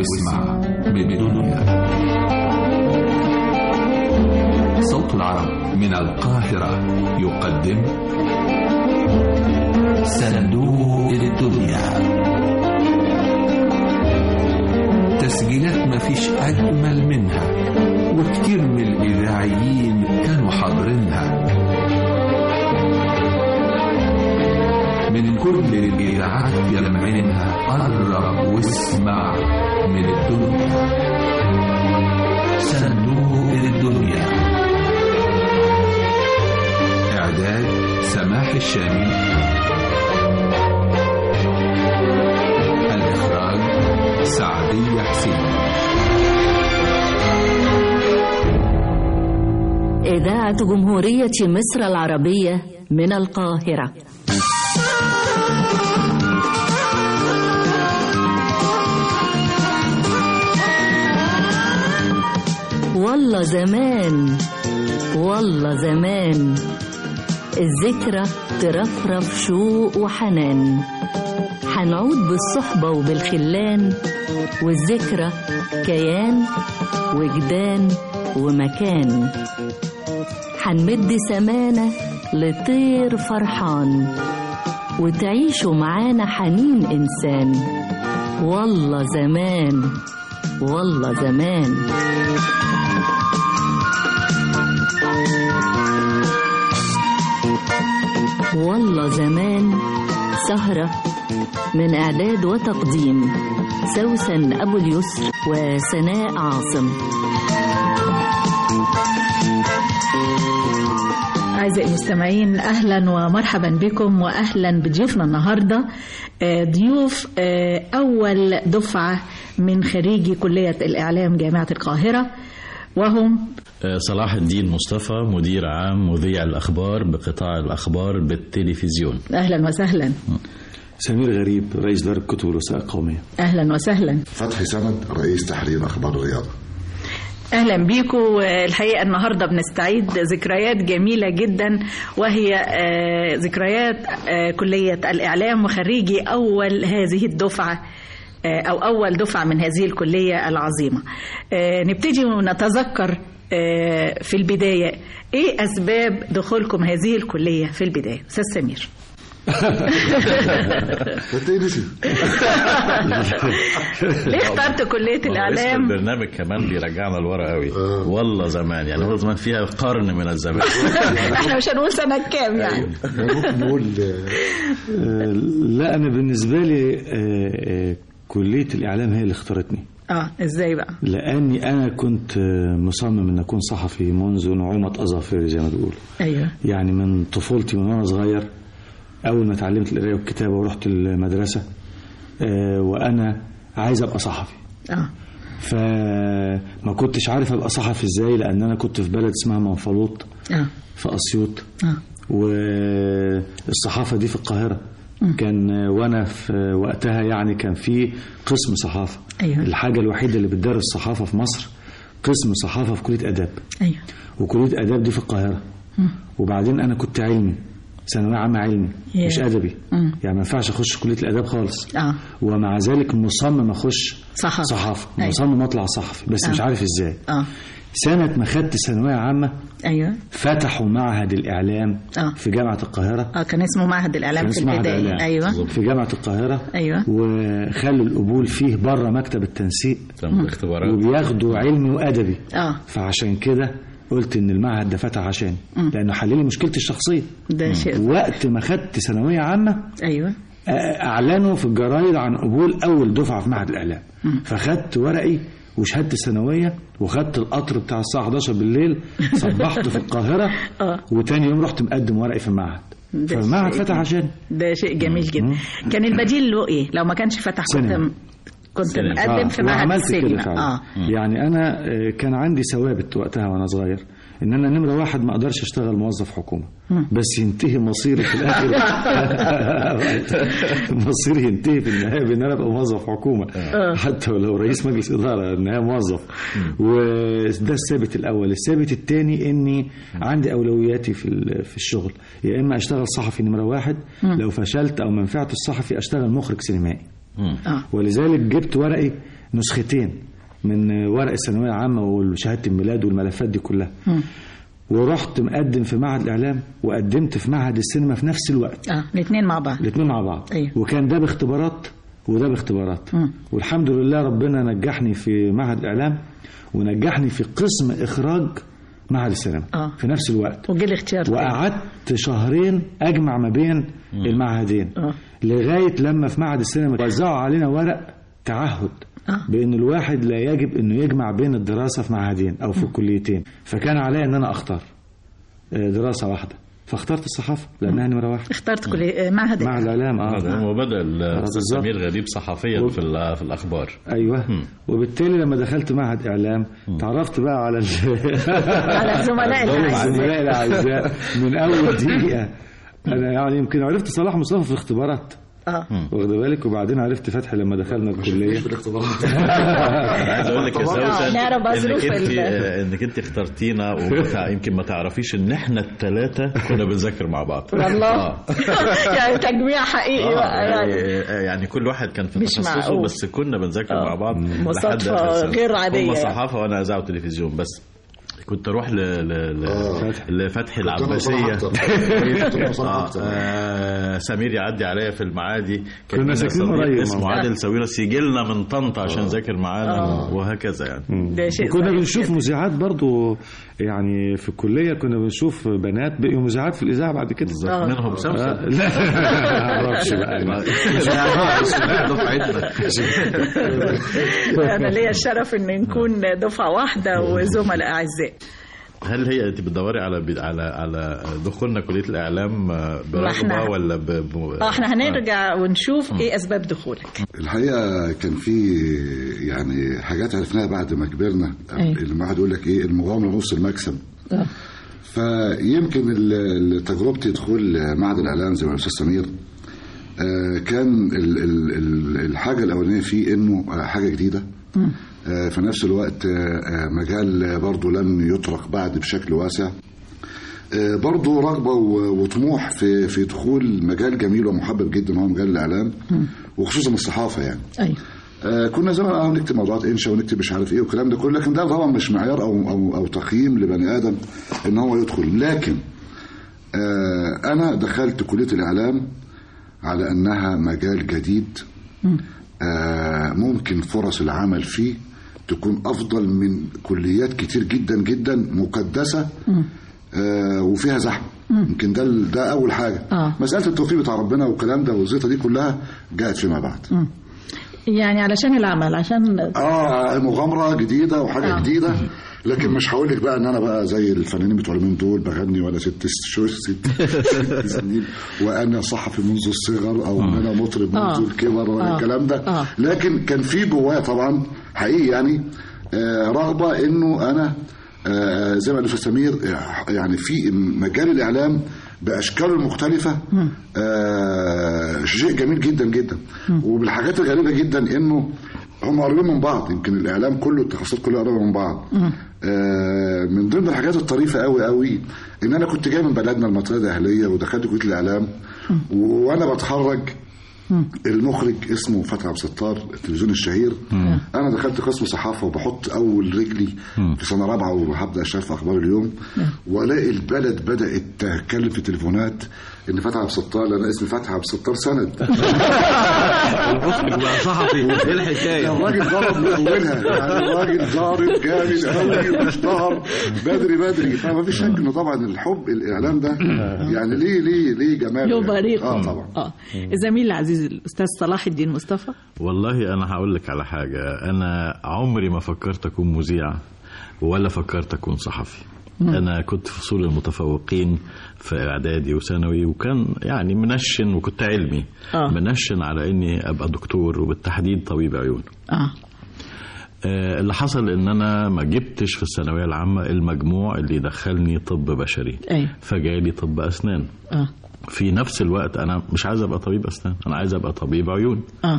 واسمع من الدنيا صوت العرب من القاهرة يقدم صندوق الدنيا تسجيلات مفيش أجمل منها وكتير من الإذاعيين كانوا حاضرينها من كل الإذاعات يلمعينها قرب واسمع من الدنيا صندوق الدنيا إعداد سماح الشامي الإخراج سعدية حسين إذاعة جمهورية مصر العربية من القاهرة والله زمان والله زمان الذكرى ترفرف شوق وحنان حنعود بالصحبة وبالخلان والذكرى كيان وجدان ومكان حنمد سمانة لطير فرحان وتعيشوا معانا حنين إنسان والله زمان والله زمان والله زمان سهرة من إعداد وتقديم سوسن أبو اليسر وسناء عاصم أعزائي المستمعين أهلا ومرحبا بكم وأهلا بضيوفنا النهاردة آه، ضيوف آه، أول دفعة من خريجي كلية الإعلام جامعة القاهرة وهم صلاح الدين مصطفى مدير عام مذيع الأخبار بقطاع الأخبار بالتلفزيون أهلا وسهلا سمير غريب رئيس دار الكتب والوثائق القومية أهلا وسهلا فتحي سند رئيس تحرير أخبار الرياضة اهلا بيكم الحقيقه النهارده بنستعيد ذكريات جميله جدا وهي آه، ذكريات آه، كليه الاعلام وخريجي اول هذه الدفعه آه، او اول دفعه من هذه الكليه العظيمه آه، نبتدي ونتذكر آه، في البدايه ايه اسباب دخولكم هذه الكليه في البدايه استاذ سمير تنسي ليه اخترت كليه اسم الاعلام البرنامج كمان بيرجعنا لورا قوي والله زمان يعني هو زمان فيها قرن من الزمان احنا مش هنقول سنه كام يعني ممكن نقول آه، لا أنا بالنسبة لي آه، آه، كلية الإعلام هي اللي اختارتني اه ازاي بقى لأني أنا كنت آه، مصمم أن أكون صحفي منذ نعومة أظافري زي ما بيقولوا ايوه يعني من طفولتي من وأنا صغير أول ما اتعلمت القراية والكتابة ورحت المدرسة آه، وأنا عايز أبقى صحفي اه فما كنتش عارف أبقى صحفي إزاي لأن أنا كنت في بلد اسمها منفلوط اه في أسيوط اه والصحافة دي في القاهرة كان وانا في وقتها يعني كان في قسم صحافة أيوة. الحاجة الوحيدة اللي بتدرس صحافة في مصر قسم صحافة في كلية آداب ايوه وكلية آداب دي في القاهرة وبعدين أنا كنت علمي ثانوية عامة علمي ياه. مش أدبي مم. يعني ما ينفعش أخش كلية الآداب خالص اه ومع ذلك مصمم أخش صحافة. صحافة أيوة. مصمم أطلع صحفي بس مش آه. عارف إزاي اه سنة ما خدت ثانوية عامة ايوه فتحوا معهد الإعلام آه. في جامعة القاهرة اه كان اسمه معهد الاعلام كان في اسمه معهد البدايه الإعلام. ايوه في جامعة القاهرة أيوة. وخلوا القبول فيه بره مكتب التنسيق تم الاختبارات وبياخدوا علمي وأدبي اه فعشان كده قلت إن المعهد ده فتح عشان لأنه حل لي مشكلتي الشخصية ده شيء وقت ما خدت ثانوية عامة ايوه آه، أعلنوا في الجرايد عن قبول أول دفعة في معهد الإعلام فخدت ورقي وشهادتي الثانوية وخدت القطر بتاع الساعة 11 بالليل صبحت في القاهرة آه. وتاني يوم رحت مقدم ورقي في المعهد ده فالمعهد شيء فتح عشان ده شيء جميل جدا كان البديل له ايه لو ما كانش فتح كنت سينما. كنت سينما. مقدم في معهد وعملت كده السينما فعلا اه يعني انا آه، كان عندي ثوابت وقتها وانا صغير ان انا نمره واحد ما اقدرش اشتغل موظف حكومه بس ينتهي مصيري في الاخر مصيري ينتهي في النهايه بان انا ابقى موظف حكومه حتى ولو رئيس مجلس اداره النهايه موظف وده الثابت الاول الثابت الثاني اني عندي اولوياتي في ال- في الشغل يا اما اشتغل صحفي نمره واحد لو فشلت او ما نفعتش الصحفي اشتغل مخرج سينمائي اه ولذلك جبت ورقي نسختين من ورق الثانويه العامه وشهاده الميلاد والملفات دي كلها ورحت مقدم في معهد الاعلام وقدمت في معهد السينما في نفس الوقت اه الاثنين مع بعض الاثنين مع بعض أيوة. وكان ده باختبارات وده باختبارات والحمد لله ربنا نجحني في معهد الاعلام ونجحني في قسم اخراج معهد السينما آه. في نفس الوقت وجه الاختيار تاني. وقعدت شهرين اجمع ما بين المعهدين آه. لغايه لما في معهد السينما وزعوا علينا ورق تعهد آه. بان الواحد لا يجب انه يجمع بين الدراسه في معهدين او في كليتين فكان عليا ان انا اختار آه، دراسه واحده فاخترت الصحافه لانها نمره واحد اخترت كل آه، معهد معهد الاعلام هذا اه هو بدأ الأستاذ بالظبط. سمير غريب صحفيا في ال- في الأخبار ايوه وبالتالي لما دخلت معهد اعلام تعرفت بقى على ال- على الزملاء الأعزاء. الزملاء الاعزاء من اول دقيقه انا يعني يمكن عرفت صلاح مصطفى في الاختبارات اه واخد بالك وبعدين عرفت فتحي لما دخلنا الكليه في الاختبارات انا عايز اقول لك يا طبعاً. سوسن نعرف بقى انك ظروف انت ال- آه، انك انت اخترتينا ويمكن ما تعرفيش ان احنا الثلاثه كنا بنذاكر مع بعض والله آه. يعني تجميع حقيقي آه، بقى يعني يعني يعني كل واحد كان في مش تخصصه معقول. بس كنا بنذاكر آه. مع بعض مصادفة لحد آخر سنة. غير عادية هم يعني. صحافه وانا اذاعه وتلفزيون بس كنت اروح ل... ل... ل... آه. لفتحي كنت أنا العباسيه بصراحة أكتر. كنت أنا بصراحة آه، أكتر. آه، سمير يعدي عليا في المعادي كان كنا لنا ساكنين صديق قريب اسمه مع بعض. عادل ساويرس يجي لنا من طنطا عشان يذاكر معانا وهكذا يعني ده شيء وكنا ظريف بنشوف جداً. مذيعات برضو يعني في الكليه كنا بنشوف بنات بقوا مذيعات في الاذاعه بعد كده آه. منهم آه، سمسم لا ما اعرفش بقى انا ليا الشرف ان نكون دفعه واحده وزملاء اعزاء هل هي انت بتدوري على على على دخولنا كليه الاعلام آه، إحنا- برغبه ولا ب... ب... اه احنا هنرجع ونشوف ايه اسباب دخولك الحقيقه كان في يعني حاجات عرفناها بعد ما كبرنا أيوة. لما واحد يقول لك ايه المغامره نص المكسب فيمكن ال- ال- تجربتي دخول معهد الاعلام زي ما الاستاذ سمير آه، كان ال- ال- ال- الحاجه الاولانيه فيه انه آه، حاجه جديده آه، في نفس الوقت آه، آه، مجال برضه لم يطرق بعد بشكل واسع آه، برضه رغبه و- وطموح في في دخول مجال جميل ومحبب جدا هو مجال الاعلام وخصوصا الصحافه يعني ايوه آه كنا زمان اه نكتب موضوعات انشا ونكتب مش عارف ايه والكلام ده كله لكن ده طبعا مش معيار او او او تقييم لبني ادم ان هو يدخل لكن آه انا دخلت كليه الاعلام على انها مجال جديد آه ممكن فرص العمل فيه تكون افضل من كليات كتير جدا جدا مكدسه آه وفيها زحمه يمكن ده ال- ده اول حاجه آه. مساله التوفيق بتاع ربنا والكلام ده والزيطه دي كلها جاءت فيما بعد يعني علشان العمل عشان اه مغامره جديده وحاجه آه. آه. جديده لكن مش هقول لك بقى ان انا بقى زي الفنانين بتوع اليومين دول بغني وانا ست شهور ست, ست سنين وانا صحفي منذ الصغر او ان انا مطرب آه. منذ الكبر ولا آه. الكلام ده آه. لكن كان في جوايا طبعا حقيقي يعني آه رغبه انه انا آه زي ما قال الاستاذ سمير آه، يعني في مجال الاعلام باشكاله المختلفه آه شيء جميل جدا جدا وبالحاجات الغريبه جدا انه هم قريبين من بعض يمكن الاعلام كله التخصصات كلها قريبه من بعض آه من ضمن الحاجات الطريفه قوي قوي ان انا كنت جاي من بلدنا المنطقه الاهليه ودخلت كليه الاعلام وانا بتخرج المخرج اسمه فتحي عبد الستار التلفزيون الشهير انا دخلت قسم صحافه وبحط اول رجلي في سنه رابعه وهبدا اشتغل في اخبار اليوم والاقي البلد بدات تتكلم في التليفونات ان فتحي عبد الستار انا اسمي فتحي عبد الستار سند المخرج بقى صحفي ايه الحكايه الراجل ضرب من اولها يعني الراجل ضارب جامد قوي واشتهر بدري بدري فما فيش شك انه طبعا الحب الاعلام ده يعني ليه ليه ليه جمال له يعني. بريق اه طبعا اه الزميل العزيز الاستاذ صلاح الدين مصطفى والله انا هقول لك على حاجه انا عمري ما فكرت اكون مذيع ولا فكرت اكون صحفي انا كنت في فصول المتفوقين في اعدادي وثانوي وكان يعني منشن وكنت علمي آه. منشن على اني ابقى دكتور وبالتحديد طبيب عيون اه آه، اللي حصل ان انا ما جبتش في الثانويه العامه المجموع اللي يدخلني طب بشري ايوه فجالي طب اسنان اه في نفس الوقت انا مش عايز ابقى طبيب اسنان انا عايز ابقى طبيب عيون اه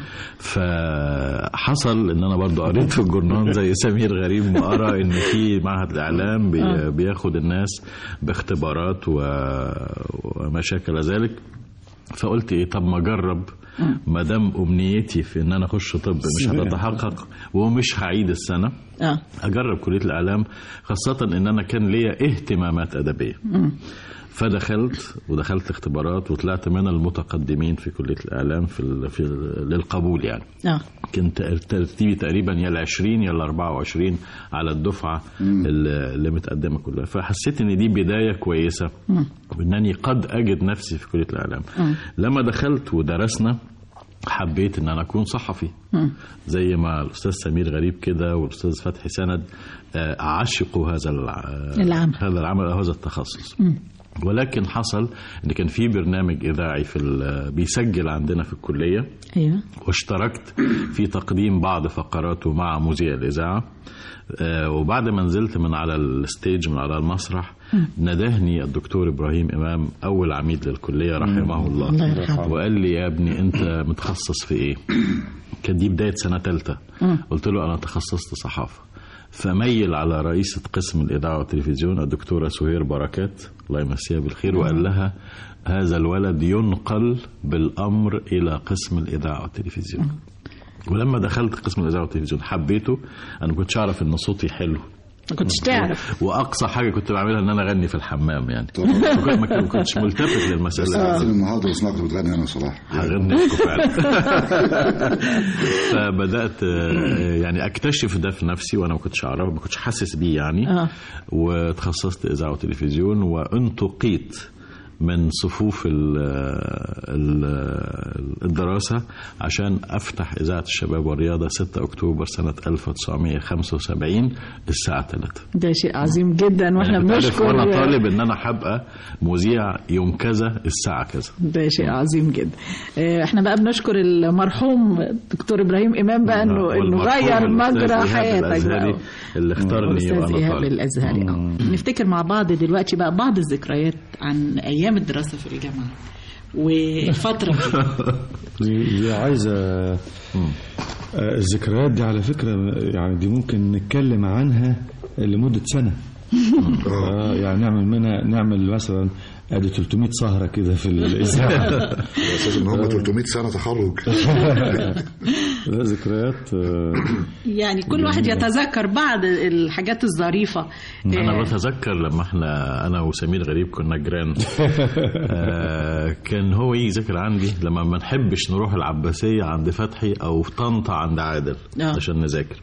فحصل ان انا برضو قريت في الجورنال زي سمير غريب ما ارى ان في معهد الاعلام بي بياخد الناس باختبارات و... وما شاكل ذلك فقلت ايه طب ما اجرب ما دام امنيتي في ان انا اخش طب مش هتتحقق ومش هعيد السنه اه اجرب كليه الاعلام خاصه ان انا كان ليا اهتمامات ادبيه فدخلت ودخلت اختبارات وطلعت من المتقدمين في كليه الاعلام في, ال- في ال- للقبول يعني اه كنت ترتيبي تقريبا يا ال 20 يا ال 24 على الدفعه اللي اللي متقدمه كلها فحسيت ان دي بدايه كويسه وانني قد اجد نفسي في كليه الاعلام لما دخلت ودرسنا حبيت ان انا اكون صحفي زي ما الاستاذ سمير غريب كده والاستاذ فتحي سند آه، عشقوا هذا الع- العمل. هذا العمل أو هذا التخصص ولكن حصل ان كان في برنامج اذاعي في ال- بيسجل عندنا في الكليه ايوه واشتركت في تقديم بعض فقراته مع مذيع الإذاعة آه، وبعد ما نزلت من على الستيج من على المسرح ندهني الدكتور إبراهيم إمام أول عميد للكلية رحمه الله الله يرحمه. وقال لي يا ابني أنت متخصص في إيه كانت دي بداية سنة تالتة قلت له أنا تخصصت صحافة فميل على رئيسة قسم الإذاعة والتلفزيون الدكتورة سهير بركات الله يمسيها بالخير وقال لها هذا الولد ينقل بالأمر إلى قسم الإذاعة والتلفزيون ولما دخلت قسم الإذاعة والتلفزيون حبيته أنا ما كنتش أعرف إن صوتي حلو ما كنتش تعرف واقصى حاجه كنت بعملها ان انا اغني في الحمام يعني ما كنت- ما كنتش ملتفت للمساله بس دي. عارفين النهارده وسمعت بتغني انا صلاح هغني لكم فعلا فبدات آه، يعني اكتشف ده في نفسي وانا ما كنتش اعرفه ما كنتش حاسس بيه يعني آه. وتخصصت اذاعه وتلفزيون وانتقيت من صفوف ال ال الدراسة عشان أفتح إذاعة الشباب والرياضة 6 أكتوبر سنة 1975 الساعة 3 ده شيء عظيم جدا واحنا يعني بتعرف بنشكر وأنا طالب إن أنا هبقى مذيع يوم كذا الساعة كذا ده شيء عظيم جدا آه، احنا بقى بنشكر المرحوم دكتور ابراهيم امام بقى انه انه والمرحوم غير الأستاذ مجرى إيهاب حياتك الأزهري بقى اللي اختارني استاذ وأنا ايهاب طالب الازهري اه نفتكر مع بعض دلوقتي بقى بعض الذكريات عن ايام الدراسه في الجامعه والفتره دي دي دي عايزه آه، الذكريات دي على فكره يعني دي ممكن نتكلم عنها لمده سنه آه يعني نعمل منها نعمل مثلا ادي 300 سهره كده في الاذاعه اساس ان هم 300 سنه تخرج ده ذكريات آه، يعني كل واحد يتذكر بعض الحاجات الظريفه انا آه، بتذكر لما احنا انا وسمير غريب كنا جيران آه كان هو يجي يذاكر عندي لما ما نحبش نروح العباسيه عند فتحي او طنطا عند عادل آه. عشان نذاكر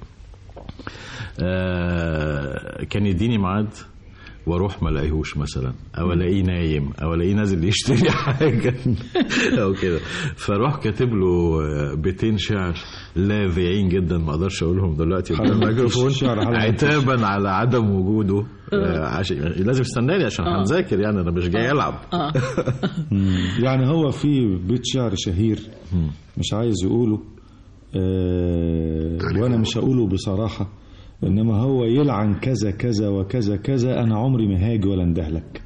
آه كان يديني ميعاد واروح ما الاقيهوش مثلا او الاقيه نايم او الاقيه نازل يشتري حاجه او كده فاروح كاتب له آه، بيتين شعر لاذعين جدا ما اقدرش اقولهم دلوقتي قدام حلو. الميكروفون شعر حلو. عتابا على عدم وجوده آه، عشان لازم يستناني عشان هنذاكر يعني انا مش جاي العب اه يعني هو في بيت شعر شهير مش عايز يقوله آه وانا مش هقوله بصراحه انما هو يلعن كذا كذا وكذا كذا انا عمري ما هاجي ولا اندهلك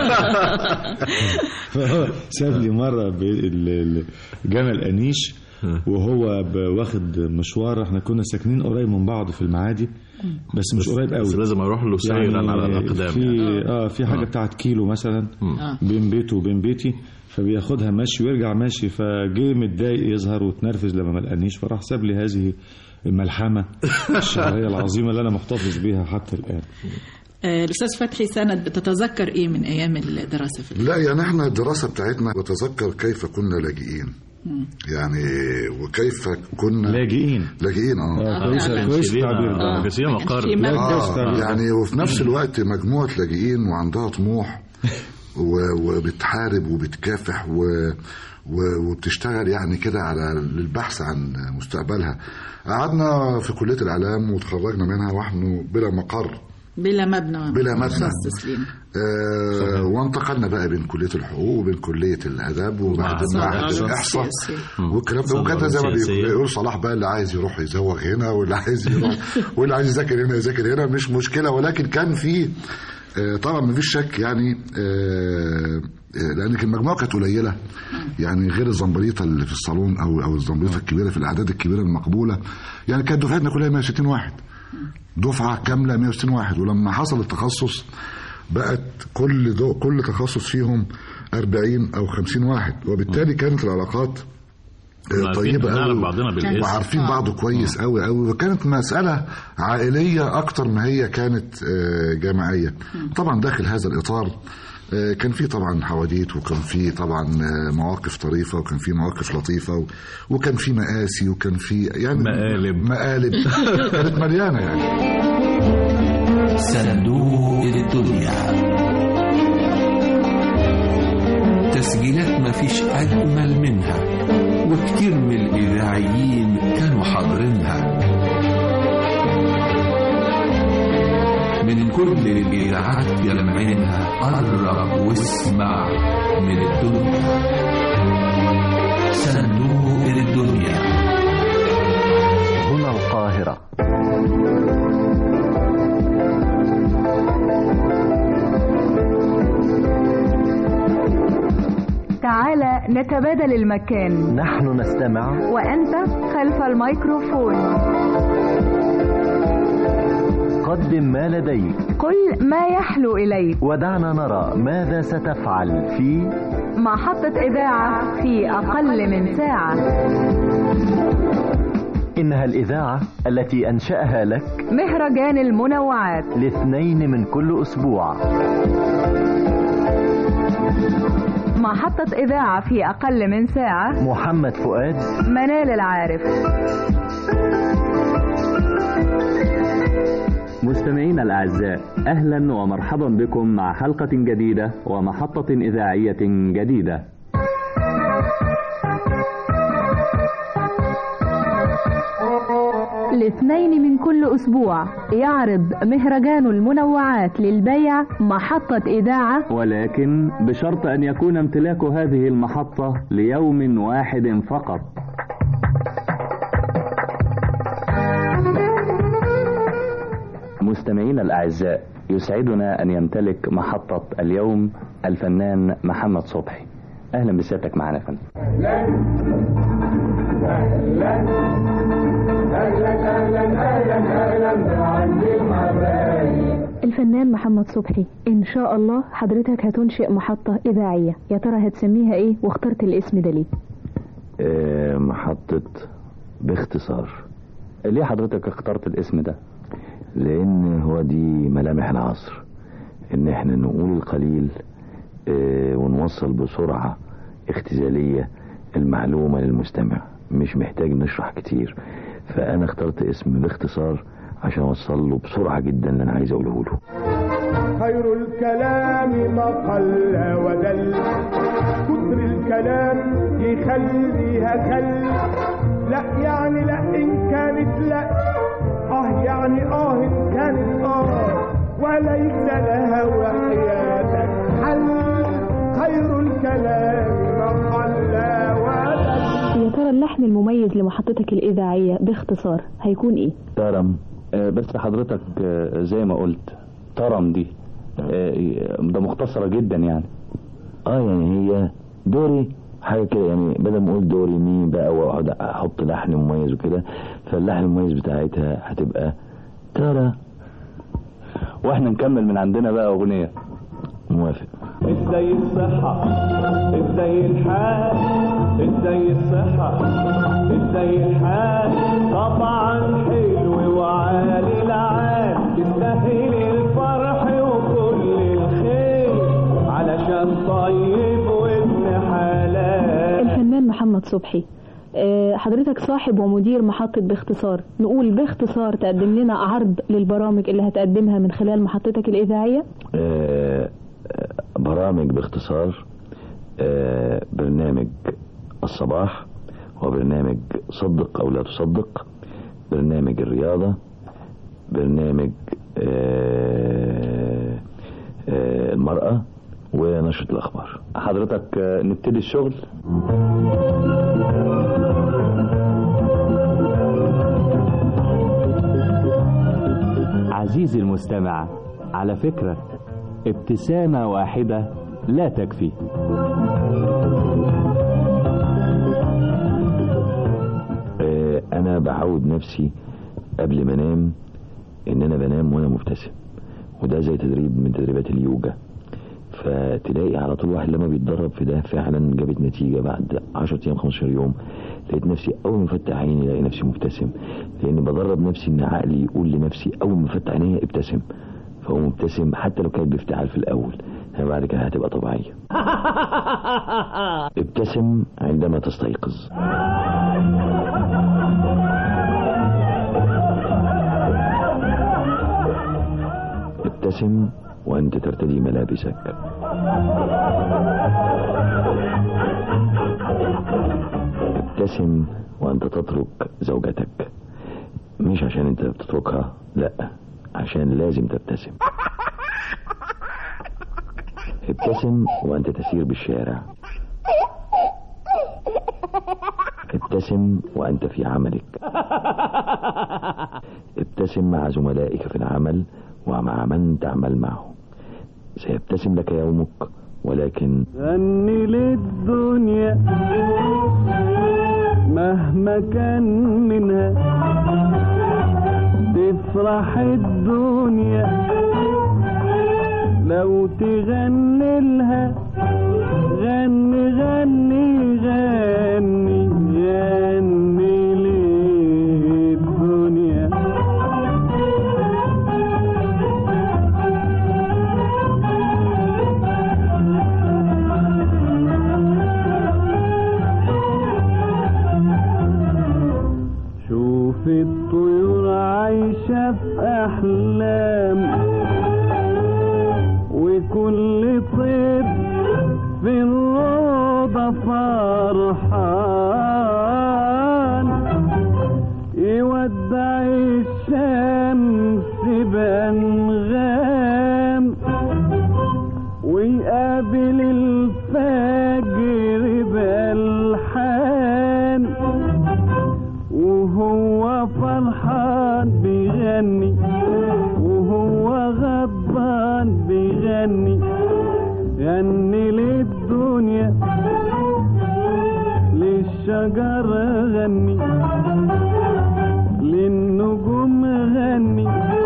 فهو ساب لي مره ال- ال- جمل انيش وهو ب- واخد مشوار احنا كنا ساكنين قريب من بعض في المعادي بس مش قريب قوي بس لازم اروح له سيرا على الاقدام في يعني. اه في حاجه بتاعت كيلو مثلا بين بيته وبين بيتي فبياخدها ماشي ويرجع ماشي فجه متضايق يظهر وتنرفز لما ما لقانيش فراح ساب لي هذه الملحمه الشعريه العظيمه اللي انا محتفظ بيها حتى الان آه، الاستاذ فتحي سند بتتذكر ايه من ايام الدراسه في لا يعني احنا الدراسه بتاعتنا بتذكر كيف كنا لاجئين يعني وكيف كنا لاجئين لاجئين اه اه كويس فعلا. كويس لينا- التعبير ده بس هي ما كانش مقر في لا، مبدأ. كويس التعبير ده. يعني وفي نفس الوقت مجموعة لاجئين وعندها طموح و- وبتحارب وبتكافح و و- وبتشتغل يعني كده على البحث عن مستقبلها قعدنا في كلية الإعلام وتخرجنا منها ونحن بلا مقر بلا مبنى بلا مبنى. مخصص لينا آه وانتقلنا بقى بين كلية الحقوق وبين كلية الأداب وبعد ومع معهد الدراسات الإحصاء السياسية. والكلام ده صدر وكان زي ما سياسية. بيقول صلاح بقى اللي عايز يروح يزوغ هنا واللي عايز يروح واللي عايز يذاكر هنا يذاكر هنا مش مشكله ولكن كان في آه، طبعا مفيش شك يعني آه، آه، لان كان المجموعه كانت قليله يعني غير الزمبريطه اللي في الصالون او او الزمبريطه الكبيره في الاعداد الكبيره المقبوله يعني كانت دفعتنا كلها 160 واحد دفعه كامله 160 واحد ولما حصل التخصص بقت كل دو كل تخصص فيهم 40 او 50 واحد وبالتالي كانت العلاقات آه، عارفين- طيبه نعرف قوي بعضنا بالاسم. وعارفين بعض كويس قوي قوي وكانت مساله عائليه اكتر ما هي كانت آه، جماعيه طبعا داخل هذا الاطار آه، كان في طبعا حواديت وكان في طبعا آه، مواقف طريفه وكان في مواقف لطيفه و- وكان في مآسي وكان في يعني مقالب. مقالب كانت مليانه يعني صندوق الدنيا تسجيلات ما فيش أجمل منها وكتير من الإذاعيين كانوا حاضرينها من كل الإذاعات يلمعينها قرب واسمع من الدنيا صندوق الدنيا هنا القاهرة تعال نتبادل المكان نحن نستمع وأنت خلف الميكروفون قدم ما لديك قل ما يحلو إليك ودعنا نرى ماذا ستفعل في محطة إذاعة في أقل من ساعة إنها الإذاعة التي أنشأها لك مهرجان المنوعات لاثنين من كل أسبوع محطة إذاعة في أقل من ساعة محمد فؤاد منال العارف مستمعينا الأعزاء أهلا ومرحبا بكم مع حلقة جديدة ومحطة إذاعية جديدة الاثنين من كل أسبوع يعرض مهرجان المنوعات للبيع محطة إذاعة ولكن بشرط أن يكون امتلاك هذه المحطة ليوم واحد فقط مستمعينا الأعزاء يسعدنا أن يمتلك محطة اليوم الفنان محمد صبحي أهلا بسيادتك معنا يا فندم الفنان محمد صبحي ان شاء الله حضرتك هتنشئ محطة اذاعية يا ترى هتسميها ايه واخترت الاسم ده ليه آه، محطة باختصار ليه حضرتك اخترت الاسم ده لان هو دي ملامح العصر ان احنا نقول القليل آه، ونوصل بسرعة اختزالية المعلومة للمستمع مش محتاج نشرح كتير فانا اخترت اسم باختصار عشان اوصل له بسرعة جدا اللي انا عايز اقوله له خير الكلام ما قل ودل كتر الكلام يخليها خل لا يعني لا إن كانت لا آه يعني آه إن كانت آه وليس لها وحياتك حل خير الكلام ما قل ودل يا ترى اللحن المميز لمحطتك الاذاعية باختصار هيكون ايه ترم آه، بس حضرتك آه، زي ما قلت ترم دي آه، ده مختصرة جدا يعني اه يعني هي دوري حاجه كده يعني بدل ما اقول دوري مي بقى واقعد احط لحن مميز وكده فاللحن المميز بتاعتها هتبقى ترى واحنا نكمل من عندنا بقى اغنية موافق ازاي الصحة ازاي الحال ازاي الصحة ازاي الحال طبعا حلو وعالي العال تستاهل الفرح وكل الخير علشان طيب وابن حلال الفنان محمد صبحي آه، حضرتك صاحب ومدير محطة باختصار نقول باختصار تقدم لنا عرض للبرامج اللي هتقدمها من خلال محطتك الإذاعية آه، آه، برامج باختصار آه، برنامج الصباح وبرنامج صدق أو لا تصدق برنامج الرياضة برنامج آه، آه، المرأة ونشرة الأخبار حضرتك آه، نبتدي الشغل عزيزي المستمع على فكرة ابتسامة واحدة لا تكفي آه، أنا بعود نفسي قبل ما أنام إن أنا بنام وأنا مبتسم وده زي تدريب من تدريبات اليوجا فتلاقي على طول واحد لما بيتدرب في ده فعلا جابت نتيجة بعد 10 أيام 15 يوم لقيت نفسي أول ما فتح عيني الاقي نفسي مبتسم لأني بدرب نفسي إن عقلي يقول لنفسي أول ما فتح عيني ابتسم فهو مبتسم حتى لو كانت بافتعال في الأول هي بعد كده هتبقى طبيعية ابتسم عندما تستيقظ ابتسم وأنت ترتدي ملابسك ابتسم وأنت تترك زوجتك مش عشان أنت بتتركها لا عشان لازم تبتسم ابتسم وأنت تسير بالشارع ابتسم وأنت في عملك ابتسم مع زملائك في العمل ومع من تعمل معه سيبتسم لك يومك ولكن غني للدنيا مهما كان منها تفرح الدنيا لو تغني لها غني غني غني غني للدنيا شوف الطيور عايشة في أحلام وكل طير في الروضة فرحان يودع الشمس بأنغام ويقابل الفجر بألحان وهو فرحان بيغني وهو غضبان بيغني غني للدنيا للشجر غني للنجوم غني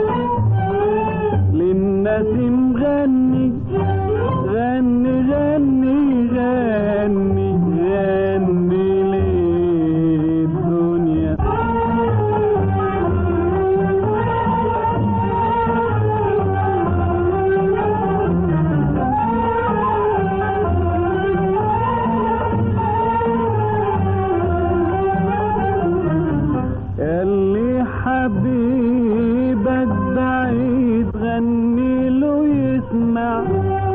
للنسيم غني غني غني غني غني للدنيا اللي حبيبك بعيد غني له يسمع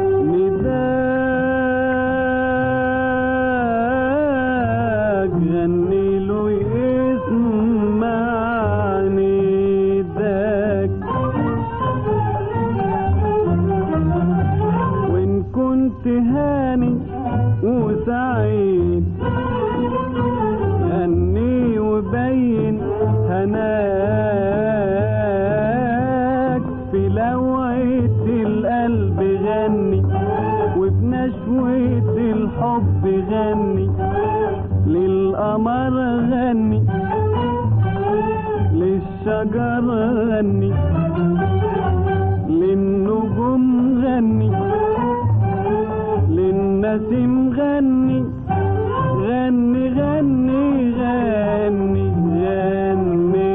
نداك غني له يسمع نداك وإن كنت هاني وسعيد غني وبين هناك في لوعة القلب غني وفي نشوة الحب غني للقمر غني للشجر غني للنجوم غني للنسيم غني غني غني غني غني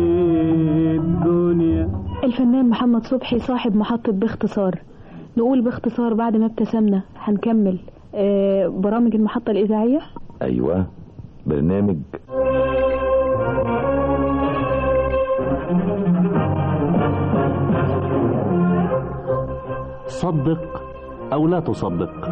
للدنيا الفنان محمد صبحي صاحب محطة باختصار نقول باختصار بعد ما ابتسمنا هنكمل آه، برامج المحطة الإذاعية أيوة برنامج صدق أو لا تصدق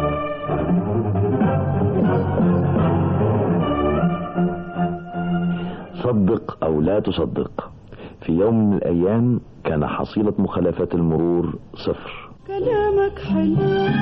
صدق أو لا تصدق في يوم من الأيام كان حصيلة مخالفات المرور صفر كلامك حلو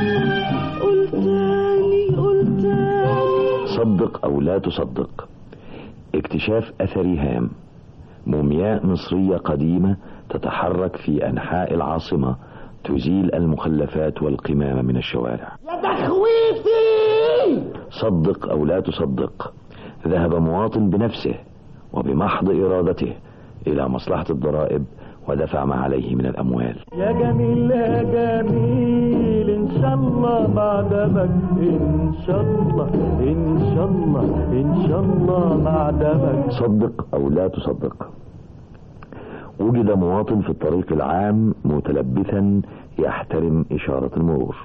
قلتاني قلتاني صدق أو لا تصدق اكتشاف أثري هام مومياء مصرية قديمة تتحرك في أنحاء العاصمة تزيل المخلفات والقمامة من الشوارع يا تخويفي صدق أو لا تصدق ذهب مواطن بنفسه وبمحض إرادته إلى مصلحة الضرائب ودفع ما عليه من الأموال يا جميل يا جميل ان شاء الله بعدمك ان شاء الله ان شاء الله ان شاء الله بعدمك صدق أو لا تصدق وجد مواطن في الطريق العام متلبثا يحترم إشارة المرور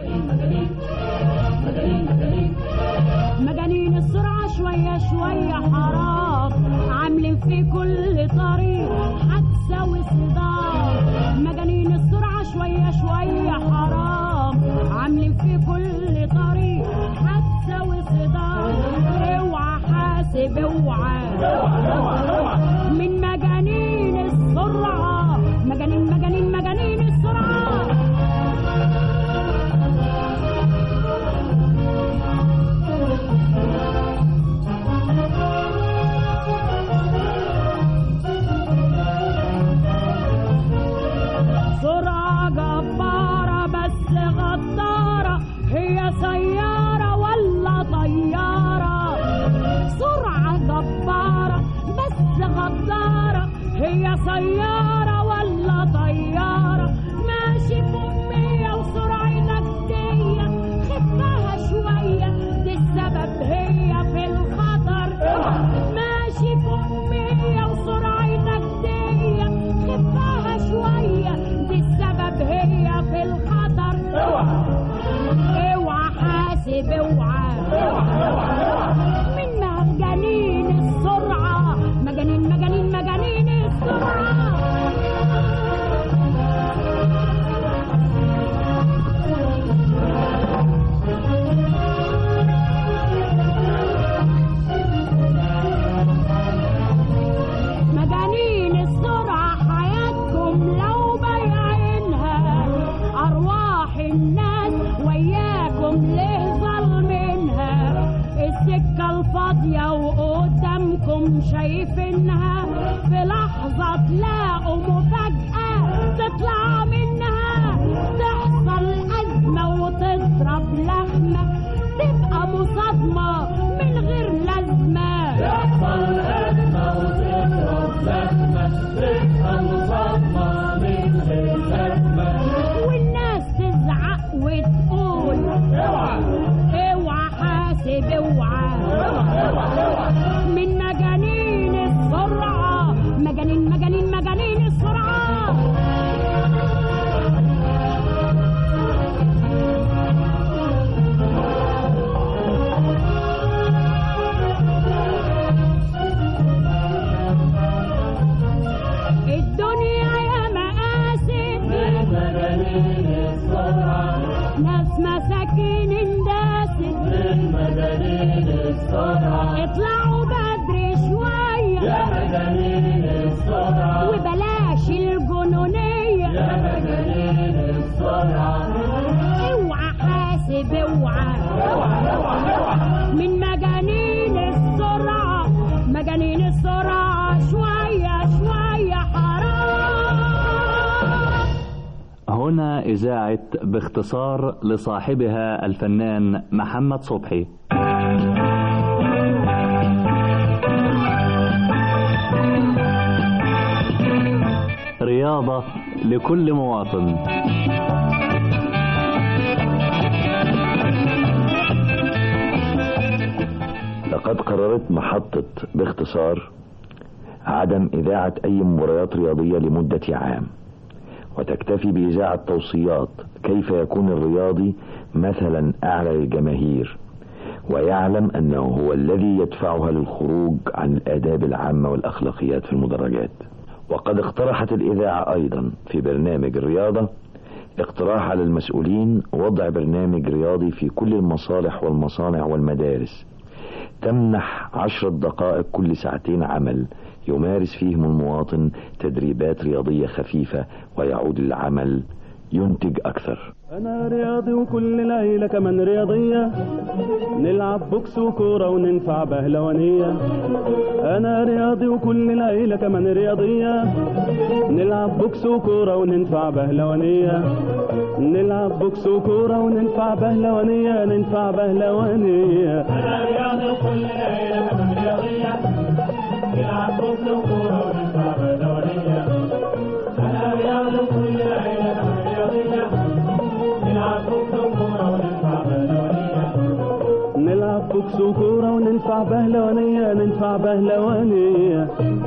مجانين السرعة شوية شوية حرام عاملين في كل طريق حادثة وصدام مجانين السرعة شوية شوية حرام عاملين في كل طريق حادثة وصدام اوعى حاسب اوعى من مجانين السرعة مجانين مجانين مجانين السرعة سرعة جبارة بس غدارة هي سيارة ولا طيارة سرعة جبارة بس غدارة هي سيارة ولا طيارة ماشي فوق مية وسرعتك دية خفها شوية دي السبب هي في الخطر ماشي فوق مية وسرعتك دية خفها شوية دي السبب هي في الخطر اوعى حاسب اوعى من مجانين السرعة مجانين مجانين مجانين السرعة مجانين السرعة حياتكم لو بايعينها أرواح الناس وياكم ليه ظالمينها السكة الفاضية وقدامكم شايفينها في لحظة تلاقوا مفاجأة تطلع منها تحصل أزمة وتضرب لخمة تبقى مصادمة من غير لازمة تحصل أزمة وتضرب لخمة تبقى مصادمة من غير لازمة والناس تزعق وتقول اوعى اوعى حاسب اوعى من مجانين السرعة مجانين مجانين مجانين السرعة الدنيا يا مقاسم مجانين السرعة ناس مساكين انداست مجانين السرعة اطلعوا بدري شوية يا مجانين السرعة وبلاش الجنونية يا مجانين السرعة اوعى حاسب اوعى من مجانين السرعة مجانين السرعة شوية شوية حرام هنا إذاعة باختصار لصاحبها الفنان محمد صبحي رياضة لكل مواطن لقد قررت محطة باختصار عدم إذاعة أي مباريات رياضية لمدة عام وتكتفي بإذاعة توصيات كيف يكون الرياضي مثلا أعلى للجماهير ويعلم أنه هو الذي يدفعها للخروج عن الآداب العامة والأخلاقيات في المدرجات وقد اقترحت الإذاعة أيضا في برنامج الرياضة اقتراح على المسؤولين وضع برنامج رياضي في كل المصالح والمصانع والمدارس تمنح عشرة دقائق كل ساعتين عمل يمارس فيهم المواطن تدريبات رياضية خفيفة ويعود للعمل ينتج أكثر انا رياضي وكل ليلة كمان رياضية نلعب بوكس وكورة وننفع بهلوانية انا رياضي وكل ليلة كمان رياضية نلعب بوكس وكورة وننفع بهلوانية نلعب بوكس وكورة وننفع بهلوانية ننفع بهلوانية انا رياضي وكل ليلة كمان رياضية نلعب بوكس وكورة وننفع بهلوانية نلعب بوكس وكورة وننفع بهلوانية ننفع بهلوانية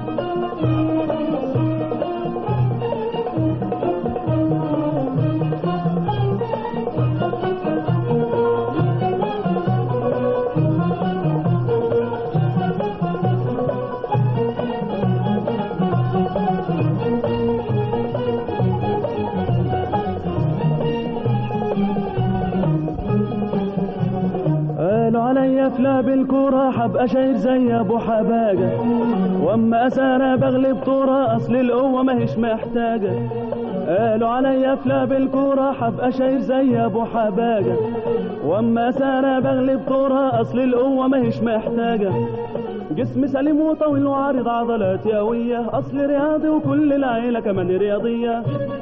قالوا عليا فلا بالكورة حبقى شاير زي ابو حباجة واما اسارة بغلب طورة اصل القوة ماهيش محتاجة قالوا عليا فلا بالكورة حبقى شاير زي ابو حباجة واما اسارة بغلب طورة اصل القوة ماهيش محتاجة جسم سليم وطويل وعارض عضلات يوية اصل رياضي وكل العيلة كمان رياضية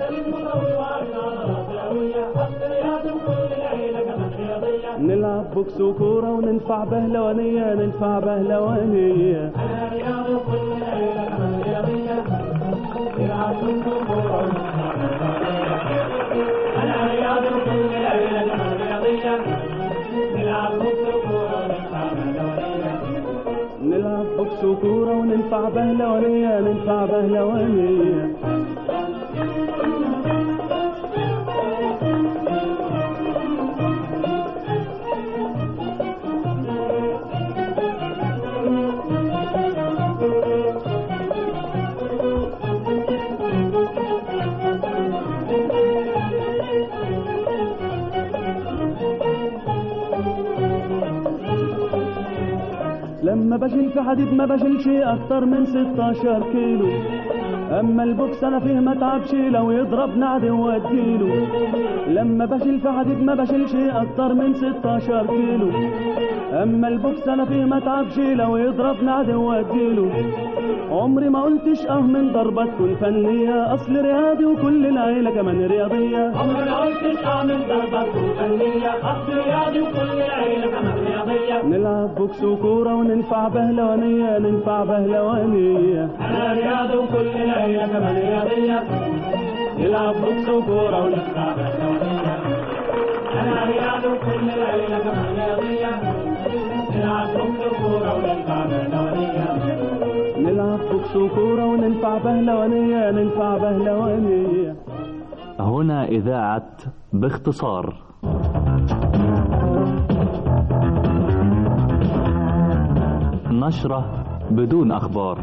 نلعب بوكس وكورة وننفع بهلوانية ننفع بهلوانية نلعب بوكس وكورة وننفع بهلوانية ننفع بهلوانية لما بشيل في حديد ما بشيلش اكتر من 16 كيلو اما البوكس انا فيه ما اتعبش لو يضرب نعد واديله لما بشيل في حديد ما بشيلش اكتر من 16 كيلو اما البوكس انا فيه ما اتعبش لو يضرب نعد واديله عمري ما قلتش اه من ضربة تكون فنية اصل رياضي وكل العيلة كمان رياضية عمري ما قلتش اعمل ضربة تكون فنية اصل رياضي وكل العيلة كمان رياضية نلعب بوكس وكورة وننفع بهلوانية ننفع بهلوانية انا رياضي وكل العيلة كمان رياضية نلعب بوكس وكورة وننفع بهلوانية انا رياضي وكل العيلة كمان رياضية نلعب بوكس وكورة وننفع بهلوانية نلعب بوكس وكورة وننفع بهلوانية ننفع بهلوانية هنا إذاعة باختصار نشرة بدون أخبار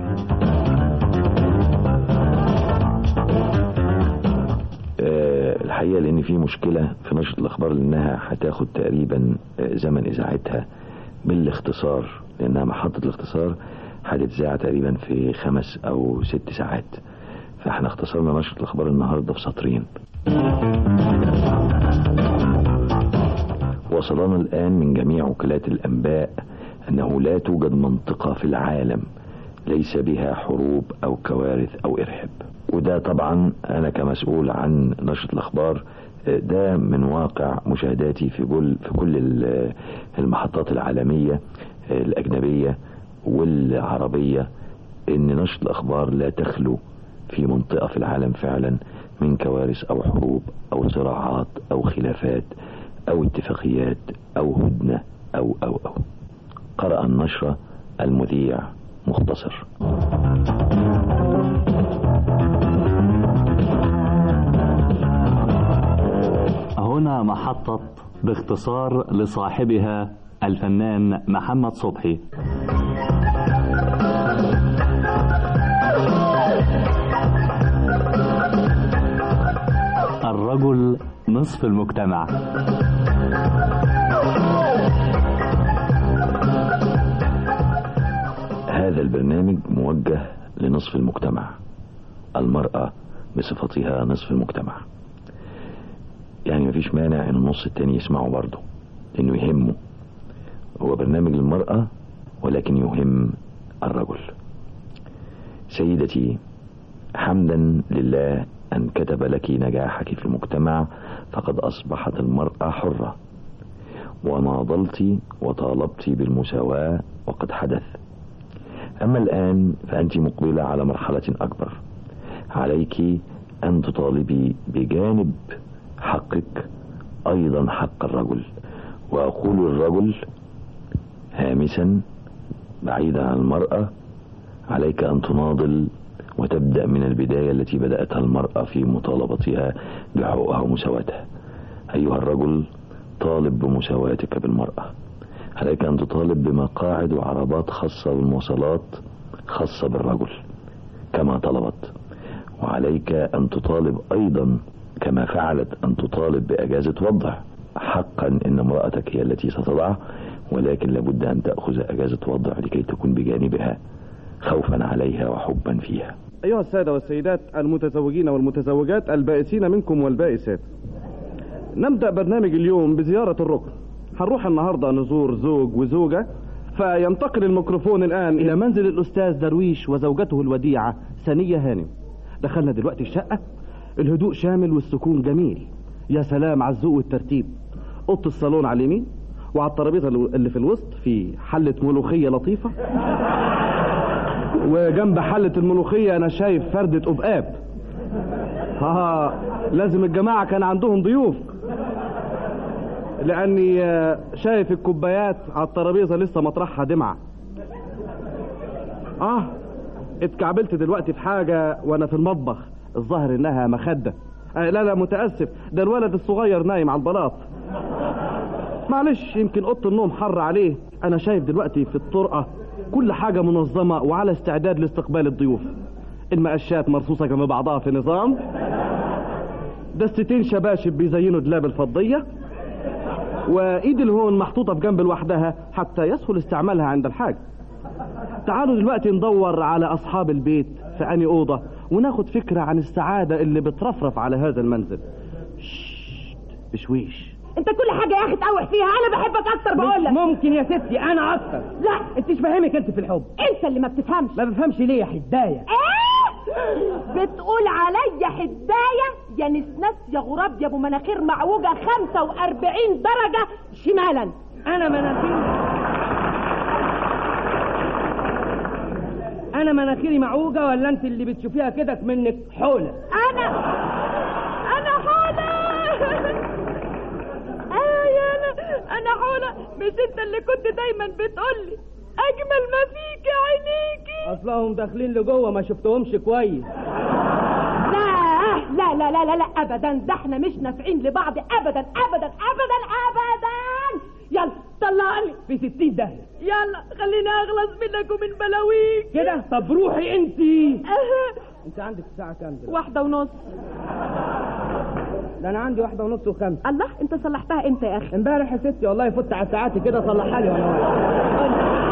آه، الحقيقة لأن في مشكلة في نشرة الأخبار لأنها هتاخد تقريبا آه، زمن إذاعتها بالاختصار لأنها محطة الاختصار هتتذاع تقريبا في خمس أو ست ساعات فاحنا اختصرنا نشرة الأخبار النهاردة في سطرين وصلنا الآن من جميع وكالات الأنباء أنه لا توجد منطقة في العالم ليس بها حروب أو كوارث أو إرهاب وده طبعا أنا كمسؤول عن نشرة الأخبار آه، ده من واقع مشاهداتي في كل في كل ال- المحطات العالمية آه، الأجنبية والعربية إن نشرة الأخبار لا تخلو في منطقة في العالم فعلا من كوارث أو حروب أو صراعات أو خلافات أو اتفاقيات أو هدنة أو أو أو قرأ النشرة المذيع مختصر هنا محطة باختصار لصاحبها الفنان محمد صبحي الرجل نصف المجتمع هذا البرنامج موجه لنصف المجتمع المرأة بصفتها نصف المجتمع يعني مفيش مانع ان النص التاني يسمعه برضه لانه يهمه هو برنامج للمرأة ولكن يهم الرجل سيدتي حمدا لله أن كتب لك نجاحك في المجتمع فقد أصبحت المرأة حرة وناضلت وطالبت بالمساواة وقد حدث أما الآن فأنت مقبلة على مرحلة أكبر عليك أن تطالبي بجانب حقك أيضا حق الرجل وأقول الرجل هامسا بعيدا عن المرأة عليك أن تناضل وتبدأ من البداية التي بدأتها المرأة في مطالبتها بحقوقها ومساواتها أيها الرجل طالب بمساواتك بالمرأة عليك أن تطالب بمقاعد وعربات خاصة بالمواصلات خاصة بالرجل كما طلبت وعليك أن تطالب أيضا كما فعلت أن تطالب بأجازة وضع حقا أن امرأتك هي التي ستضع ولكن لابد أن تأخذ أجازة وضع لكي تكون بجانبها خوفا عليها وحبا فيها أيها السادة والسيدات المتزوجين والمتزوجات البائسين منكم والبائسات نبدأ برنامج اليوم بزيارة الركن هنروح النهاردة نزور زوج وزوجة فينتقل الميكروفون الآن إلى منزل الأستاذ درويش وزوجته الوديعة سنية هانم دخلنا دلوقتي الشقة الهدوء شامل والسكون جميل يا سلام على الذوق والترتيب أوضة الصالون على اليمين وعلى الترابيزة اللي في الوسط في حلة ملوخية لطيفة وجنب حلة الملوخية أنا شايف فردة أبقاب ها لازم الجماعة كان عندهم ضيوف لأني شايف الكوبايات على الترابيزة لسه مطرحها دمعة آه اتكعبلت دلوقتي في حاجة وأنا في المطبخ الظاهر إنها مخدة آه لا لا متأسف ده الولد الصغير نايم على البلاط معلش يمكن اوضه النوم حر عليه انا شايف دلوقتي في الطرقه كل حاجه منظمه وعلى استعداد لاستقبال الضيوف المقشات مرصوصه جنب بعضها في نظام دستتين شباشب بيزينوا دلاب الفضيه وايد الهون محطوطه في جنب لوحدها حتى يسهل استعمالها عند الحاج تعالوا دلوقتي ندور على اصحاب البيت في اني اوضه وناخد فكره عن السعاده اللي بترفرف على هذا المنزل ششت بشويش انت كل حاجه يا اخي تقوح فيها انا بحبك اكتر بقول لك ممكن يا ستي انا اكتر لا انت مش فاهمك انت في الحب انت اللي ما بتفهمش ما بفهمش ليه يا حدايه ايه بتقول عليا حدايه يا نسنس يا غراب يا ابو مناخير معوجه 45 درجه شمالا انا مناخيري انا مناخيري معوجه ولا انت اللي بتشوفيها كده منك حوله انا انا حوله ايوه يا انا انا حوله مش انت اللي كنت دايما بتقولي اجمل ما فيك يا عينيكي اصلهم داخلين لجوه ما شفتهمش كويس لا لا لا لا لا لا ابدا ده احنا مش نافعين لبعض ابدا ابدا ابدا ابدا يلا طلعني في ستين داهيه يلا خليني اخلص منك ومن بلاويك كده طب روحي انت انت عندك الساعه كام دلوقتي واحدة ونص ده انا عندي واحدة ونص وخمسة الله انت صلحتها امتى يا اخي امبارح يا ستي والله فت على ساعاتي كده صلحها لي وانا واقف.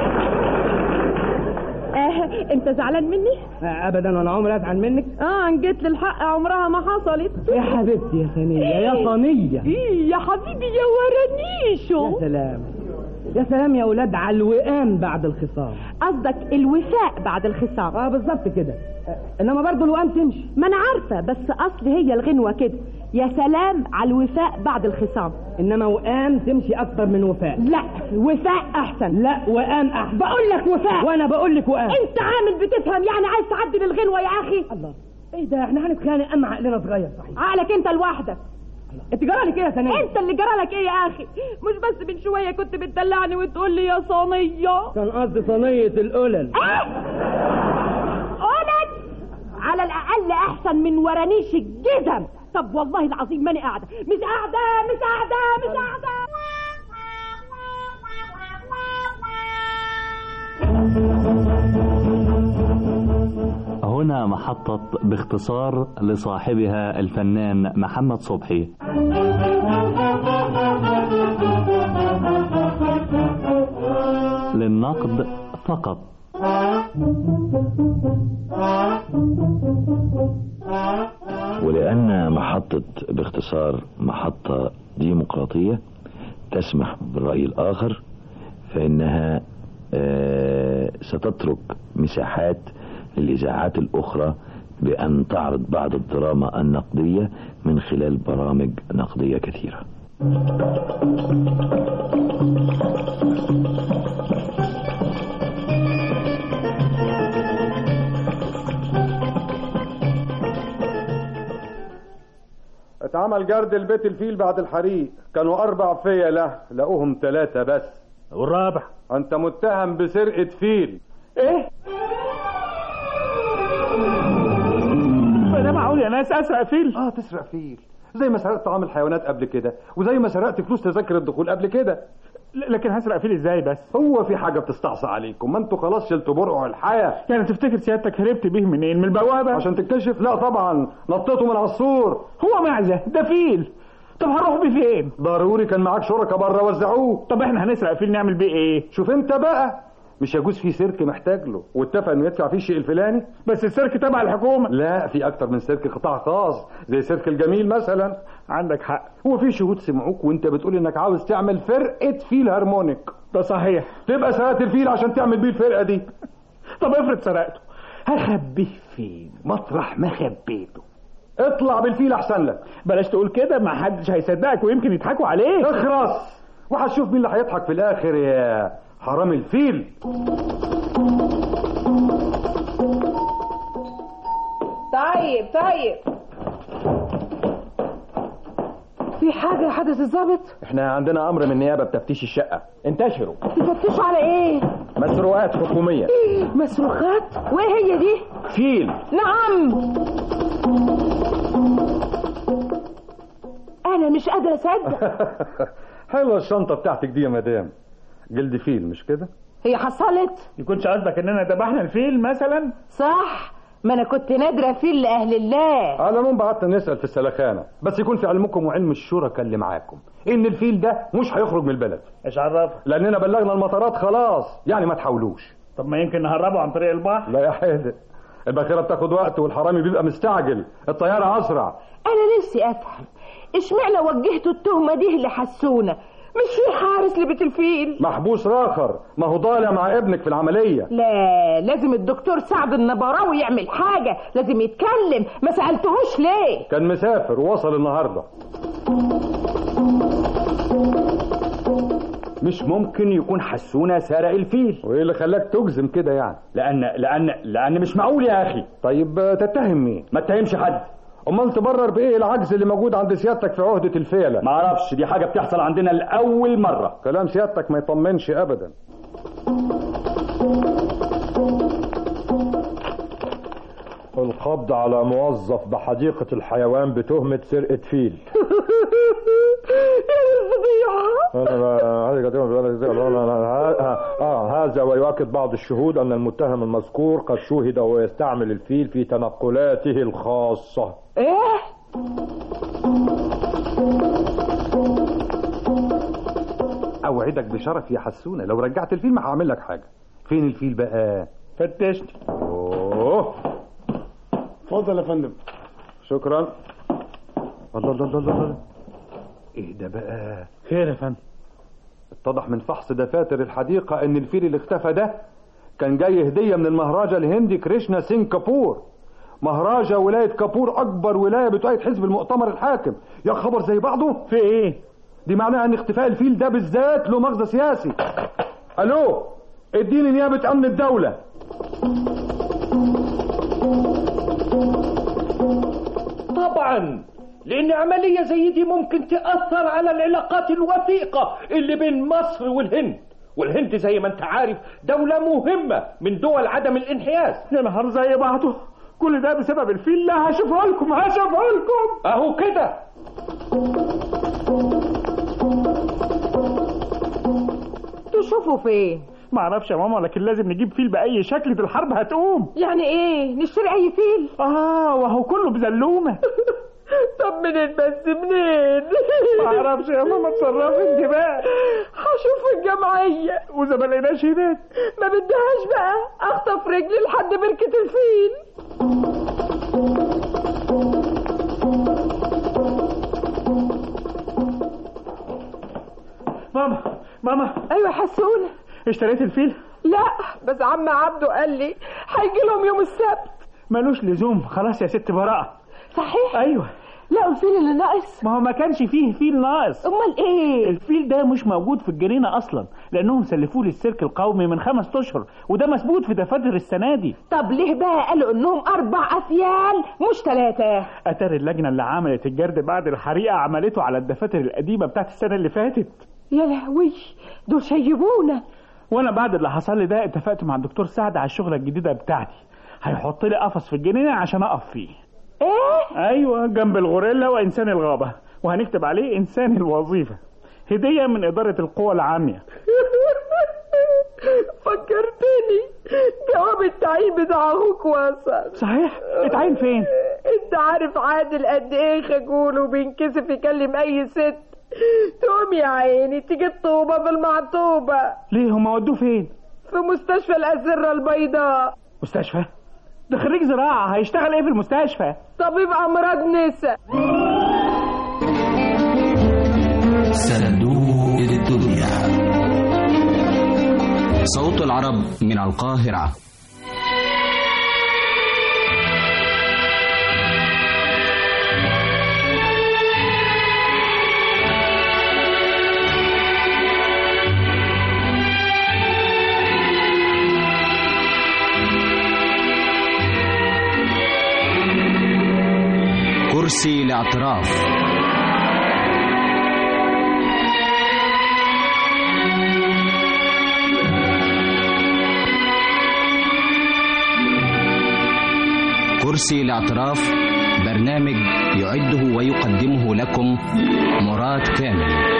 آه، انت زعلان مني آه، ابدا وانا عمري ازعل منك اه ان جيت للحق عمرها ما حصلت يا حبيبتي يا ثانيه يا صنيه ايه يا حبيبي يا ورانيشو يا سلام يا سلام يا ولاد على الوئام بعد الخصام قصدك الوفاء بعد الخصام اه بالظبط كده آه، انما برضه الوئام تمشي ما انا عارفه بس اصل هي الغنوه كده يا سلام على الوفاء بعد الخصام انما وئام تمشي اكتر من وفاء لا وفاء احسن لا وئام احسن بقول لك وفاء وانا بقول لك وئام انت عامل بتفهم يعني عايز تعدل الغنوه يا اخي الله ايه ده احنا هنتخانق اما عقلنا صغير صحيح عقلك انت لوحدك انت جرالك ايه يا ثانيه انت اللي جرالك ايه يا اخي مش بس من شويه كنت بتدلعني وتقول لي يا صينيه كان قصدي صينيه القلل ايه قلل على الاقل احسن من ورانيش الجزم طب والله العظيم ماني قاعده مش قاعده مش قاعده مش قاعده هنا محطة باختصار لصاحبها الفنان محمد صبحي للنقد فقط ولأن محطة باختصار محطة ديمقراطية تسمح بالرأي الآخر فإنها آه، ستترك مساحات للإذاعات الأخرى بأن تعرض بعض الدراما النقدية من خلال برامج نقدية كثيرة اتعمل جرد البيت الفيل بعد الحريق كانوا أربع فيلة لقوهم ثلاثة بس والرابع أنت متهم بسرقة فيل ايه ما ده معقول يا ناس اسرق فيل اه تسرق فيل زي ما سرقت طعام الحيوانات قبل كده وزي ما سرقت فلوس تذاكر الدخول قبل كده ل- لكن هسرق فيل ازاي بس هو في حاجة بتستعصى عليكم ما انتوا خلاص شلتوا برقع الحياة يعني تفتكر سيادتك هربت بيه منين من البوابه عشان تكتشف لا طبعا نطيته من على السور هو معزه ده فيل طب هنروح بيه فين ضروري كان معاك شركة بره وزعوه طب احنا هنسرق فيل نعمل بيه ايه شوف انت بقى مش يجوز في سيرك محتاج له واتفق انه يدفع فيه الشيء الفلاني بس السيرك تبع الحكومه لا في اكتر من سيرك قطاع خاص زي سيرك الجميل مثلا عندك حق هو في شهود سمعوك وانت بتقول انك عاوز تعمل فرقه فيل هارمونيك ده صحيح تبقى سرقت الفيل عشان تعمل بيه الفرقه دي طب افرض سرقته هخبيه فين مطرح ما خبيته اطلع بالفيل احسن لك بلاش تقول كده ما حدش هيصدقك ويمكن يضحكوا عليك اخرس وهتشوف مين اللي هيضحك في الاخر يا حرام الفيل طيب طيب في حاجة يا حضرة الظابط؟ احنا عندنا امر من النيابه بتفتيش الشقه انتشروا تفتشوا على ايه؟ مسروقات حكوميه مسروقات؟ وايه هي دي؟ فيل نعم انا مش قادرة اصدق حلوه الشنطه بتاعتك دي يا مدام جلد فيل مش كده هي حصلت؟ يكونش قصدك اننا ذبحنا الفيل مثلا صح ما انا كنت نادرة فيل لاهل الله على العموم بعتنا نسال في السلخانه بس يكون في علمكم وعلم الشركاء اللي معاكم ان الفيل ده مش هيخرج من البلد ايش عرفك لاننا بلغنا المطارات خلاص يعني ما تحاولوش طب ما يمكن نهربه عن طريق البحر لا يا حادق الباخره بتاخد وقت والحرامي بيبقى مستعجل الطياره اسرع انا نفسي افهم اشمعنى وجهتوا التهمة دي لحسونة مش في حارس لبيت الفيل محبوس راخر ما هو ضالع مع ابنك في العمليه لا لازم الدكتور سعد النبراوي يعمل حاجة لازم يتكلم ما سألتهوش ليه كان مسافر ووصل النهارده مش ممكن يكون حسونة سارق الفيل وايه اللي خلاك تجزم كده يعني لان لان لان مش معقول يا اخي طيب تتهم مين ما اتهمش حد امال تبرر بايه العجز اللي موجود عند سيادتك في عهده الفيله ما اعرفش دي حاجه بتحصل عندنا لاول مره كلام سيادتك ما يطمنش ابدا القبض على موظف بحديقة الحيوان بتهمة سرقة فيل آه هذا ويؤكد بعض الشهود أن المتهم المذكور قد شوهد وهو يستعمل الفيل في تنقلاته الخاصة ايه أوعدك بشرف يا حسونة لو رجعت الفيل ما هعمل لك حاجة فين الفيل بقى فتشت أوه اتفضل يا فندم شكرا الله الله الله الله ايه ده بقى خير يا فندم اتضح من فحص دفاتر الحديقة ان الفيل اللي اختفى ده كان جاي هدية من المهراجة الهندي كريشنا سين كابور مهراجة ولاية كابور أكبر ولاية بتؤيد حزب المؤتمر الحاكم يا خبر زي بعضه في إيه؟ دي معناها إن اختفاء الفيل ده بالذات له مغزى سياسي ألو اديني نيابة أمن الدولة طبعا لأن عملية زي دي ممكن تأثر على العلاقات الوثيقة اللي بين مصر والهند والهند زي ما انت عارف دولة مهمة من دول عدم الانحياز يا نهار زي بعضه كل ده بسبب الفيل لا هشوفه لكم هشوفه لكم اهو كده تشوفوا فين ما اعرفش يا ماما لكن لازم نجيب فيل باي شكل دي الحرب هتقوم يعني ايه نشتري اي فيل اه وهو كله بزلومه طب منين بس منين ما اعرفش يا ماما اتصرفي انت بقى هشوف الجمعية واذا ما لقيناش هناك ما بدهاش بقى اخطف رجلي لحد بركة الفيل ماما ماما ايوه حسون اشتريت الفيل لا بس عم عبده قال لي هيجي لهم يوم السبت ملوش لزوم خلاص يا ست براءة صحيح ايوه لا الفيل اللي ناقص ما هو ما كانش فيه فيل ناقص امال ايه الفيل ده مش موجود في الجنينه اصلا لانهم سلفوه للسيرك القومي من خمس اشهر وده مثبوت في دفاتر السنه دي طب ليه بقى قالوا انهم اربع افيال مش ثلاثه اتاري اللجنه اللي عملت الجرد بعد الحريقه عملته على الدفاتر القديمه بتاعت السنه اللي فاتت يا لهوي دول شيبونا وانا بعد اللي حصل لي ده اتفقت مع الدكتور سعد على الشغله الجديده بتاعتي هيحط لي قفص في الجنينه عشان اقف فيه ايه ايوه جنب الغوريلا وانسان الغابه وهنكتب عليه انسان الوظيفه هديه من اداره القوى العاميه فكرتني جواب التعيين بتاع اخوك وصل صحيح اتعين فين انت عارف عادل قد ايه خجول وبينكسف يكلم اي ست تقوم يا عيني تيجي الطوبه بالمعطوبه ليه هما ودوه فين في مستشفى الأسرة البيضاء مستشفى ده خريج زراعه هيشتغل ايه في المستشفى طبيب امراض نساء صندوق الدنيا صوت العرب من القاهرة كرسي الاعتراف كرسي الاعتراف برنامج يعده ويقدمه لكم مراد كامل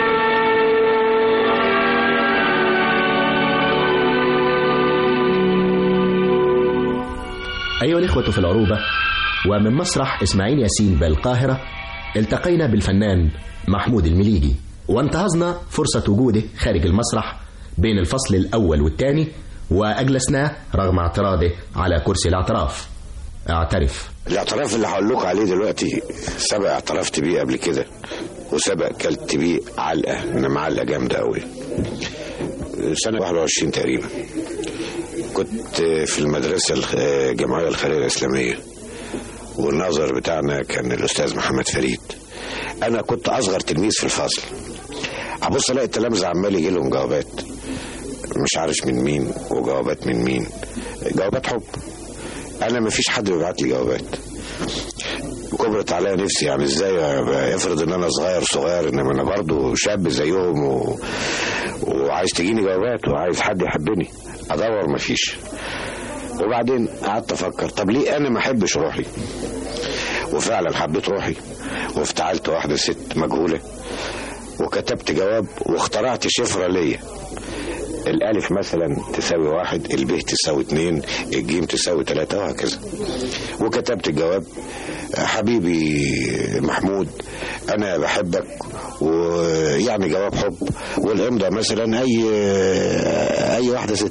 أيها الإخوة في العروبة ومن مسرح إسماعيل ياسين بالقاهرة التقينا بالفنان محمود المليجي وانتهزنا فرصة وجوده خارج المسرح بين الفصل الأول والثاني وأجلسناه رغم اعتراضه على كرسي الاعتراف اعترف الاعتراف اللي هقول لكم عليه دلوقتي سبق اعترفت بيه قبل كده وسبق كلت بيه علقه انما علقه جامده قوي سنه 21 تقريبا كنت في المدرسه الجمعيه الخيريه الاسلاميه والناظر بتاعنا كان الاستاذ محمد فريد انا كنت اصغر تلميذ في الفصل ابص الاقي التلامذه عمال يجي لهم جوابات مش عارف من مين وجوابات من مين جوابات حب انا ما فيش حد بيبعت لي جوابات كبرت عليا نفسي يعني ازاي افرض ان انا صغير صغير انما انا برضو شاب زيهم و... وعايز تجيني جوابات وعايز حد يحبني ادور ما فيش وبعدين قعدت افكر طب ليه انا ما احبش روحي وفعلا حبيت روحي وافتعلت واحده ست مجهوله وكتبت جواب واخترعت شفره ليا الالف مثلا تساوي واحد الب تساوي اتنين الجيم تساوي تلاتة وهكذا وكتبت الجواب حبيبي محمود انا بحبك ويعني جواب حب والامضة مثلا اي اي واحدة ست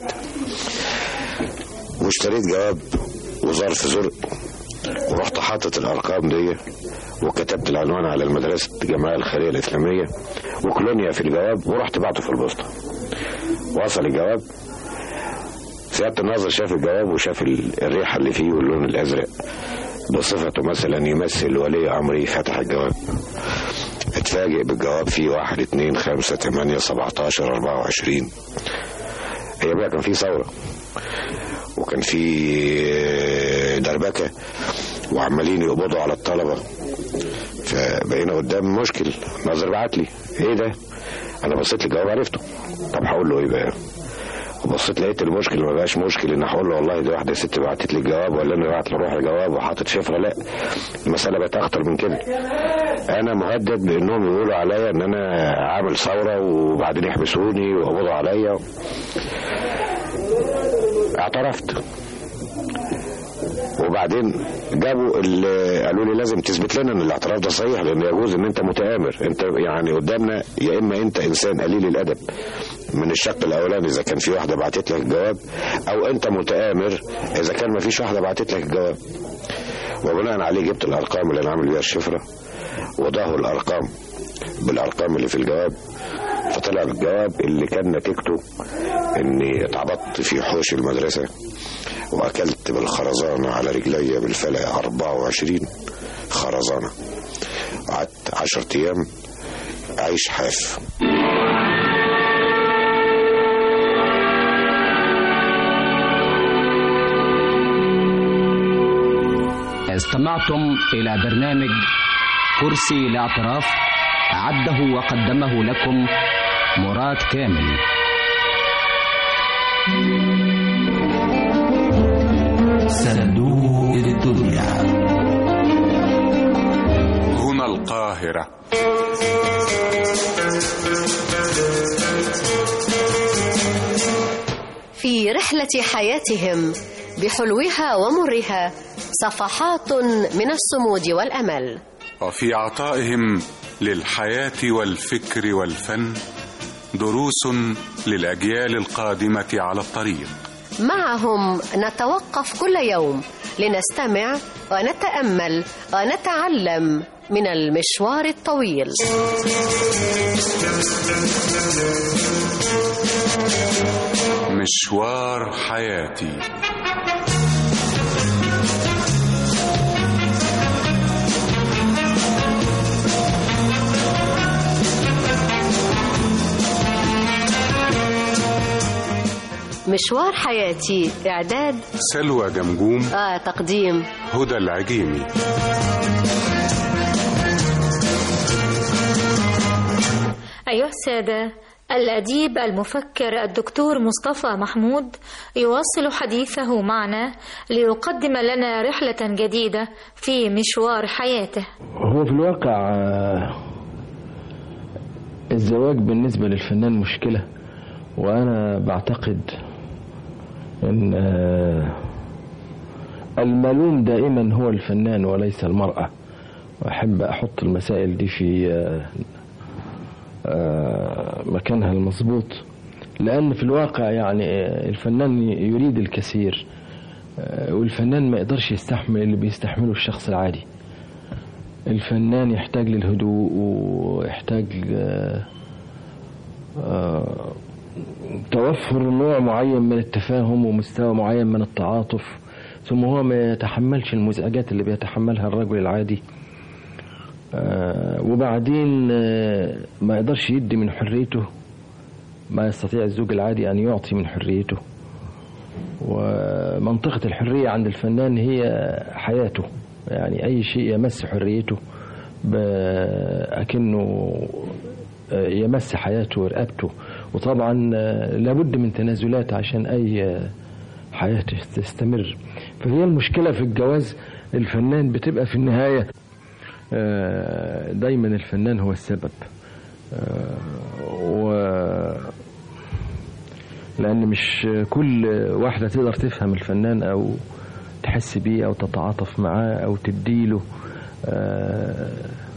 واشتريت جواب وظرف زرق ورحت حاطط الارقام دي وكتبت العنوان على المدرسة الجمعية الخيرية الإسلامية وكولونيا في الجواب ورحت بعته في البوسطة وصل الجواب سيادة الناظر شاف الجواب وشاف الريحة اللي فيه واللون الأزرق بصفته مثلا يمثل ولي أمري فتح الجواب اتفاجئ بالجواب فيه واحد اتنين خمسة تمانية سبعتاشر أربعة وعشرين هي بقى كان فيه ثورة وكان فيه دربكة وعمالين يقبضوا على الطلبة فبقينا قدام مشكل ناظر بعت لي ايه ده انا بصيت للجواب عرفته طب هقول له ايه بقى وبصيت لقيت المشكل ما بقاش مشكل ان هقول له والله دي واحده ست بعتت لي الجواب ولا انا بعت لروحي جواب وحاطط شفره لا المساله بقت اخطر من كده انا مهدد بانهم يقولوا عليا ان انا عامل ثوره وبعدين يحبسوني ويقبضوا عليا اعترفت وبعدين جابوا اللي قالوا لي لازم تثبت لنا ان الاعتراف ده صحيح لان يجوز ان انت متآمر انت يعني قدامنا يا اما انت انسان قليل الادب من الشق الاولاني اذا كان في واحده بعتت لك الجواب او انت متآمر اذا كان ما فيش واحده بعتت لك الجواب وبناء عليه جبت الارقام اللي انا عامل بيها الشفره وضعوا الارقام بالارقام اللي في الجواب فطلع بالجواب اللي كان نتيجته اني اتعبطت في حوش المدرسه واكلت بالخرزانه على رجلي بالفلق 24 خرزانه عشر أيام أعيش حاف استمعتم إلى برنامج كرسي لاعتراف أعده وقدمه لكم مراد كامل صندوق الدنيا هنا القاهرة في رحلة حياتهم بحلوها ومرها صفحات من الصمود والأمل وفي عطائهم للحياة والفكر والفن دروس للأجيال القادمة على الطريق معهم نتوقف كل يوم لنستمع ونتأمل ونتعلم من المشوار الطويل مشوار حياتي مشوار حياتي إعداد سلوى جمجوم آه تقديم هدى العجيمي أيها السادة الأديب المفكر الدكتور مصطفى محمود يواصل حديثه معنا ليقدم لنا رحلة جديدة في مشوار حياته هو في الواقع آه، الزواج بالنسبة للفنان مشكلة وأنا بعتقد أن آه، الملوم دائما هو الفنان وليس المرأة وأحب أحط المسائل دي في آه، آه، مكانها المظبوط لأن في الواقع يعني آه، الفنان يريد الكثير آه، والفنان ما يقدرش يستحمل اللي بيستحمله الشخص العادي الفنان يحتاج للهدوء ويحتاج آه، آه، توفر نوع معين من التفاهم ومستوى معين من التعاطف ثم هو ما يتحملش المزعجات اللي بيتحملها الرجل العادي آه، وبعدين آه، ما يقدرش يدي من حريته ما يستطيع الزوج العادي أن يعطي من حريته ومنطقة الحرية عند الفنان هي حياته يعني أي شيء يمس حريته ب- أكنه آه، يمس حياته ورقبته وطبعا آه، لابد من تنازلات عشان أي آه، حياة تستمر فهي المشكلة في الجواز الفنان بتبقى في النهاية آه، دايما الفنان هو السبب آه، و لأن مش كل واحدة تقدر تفهم الفنان أو تحس بيه أو تتعاطف معاه أو تديله آه،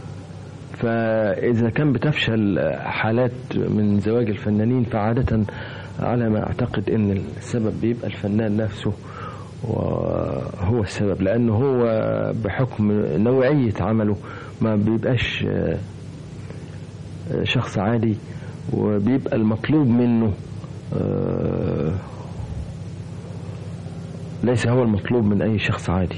فإذا كان بتفشل حالات من زواج الفنانين فعادة على ما أعتقد أن السبب بيبقى الفنان نفسه وهو السبب لأنه هو بحكم نوعية عمله ما بيبقاش آه، آه، شخص عادي وبيبقى المطلوب منه آه، ليس هو المطلوب من أي شخص عادي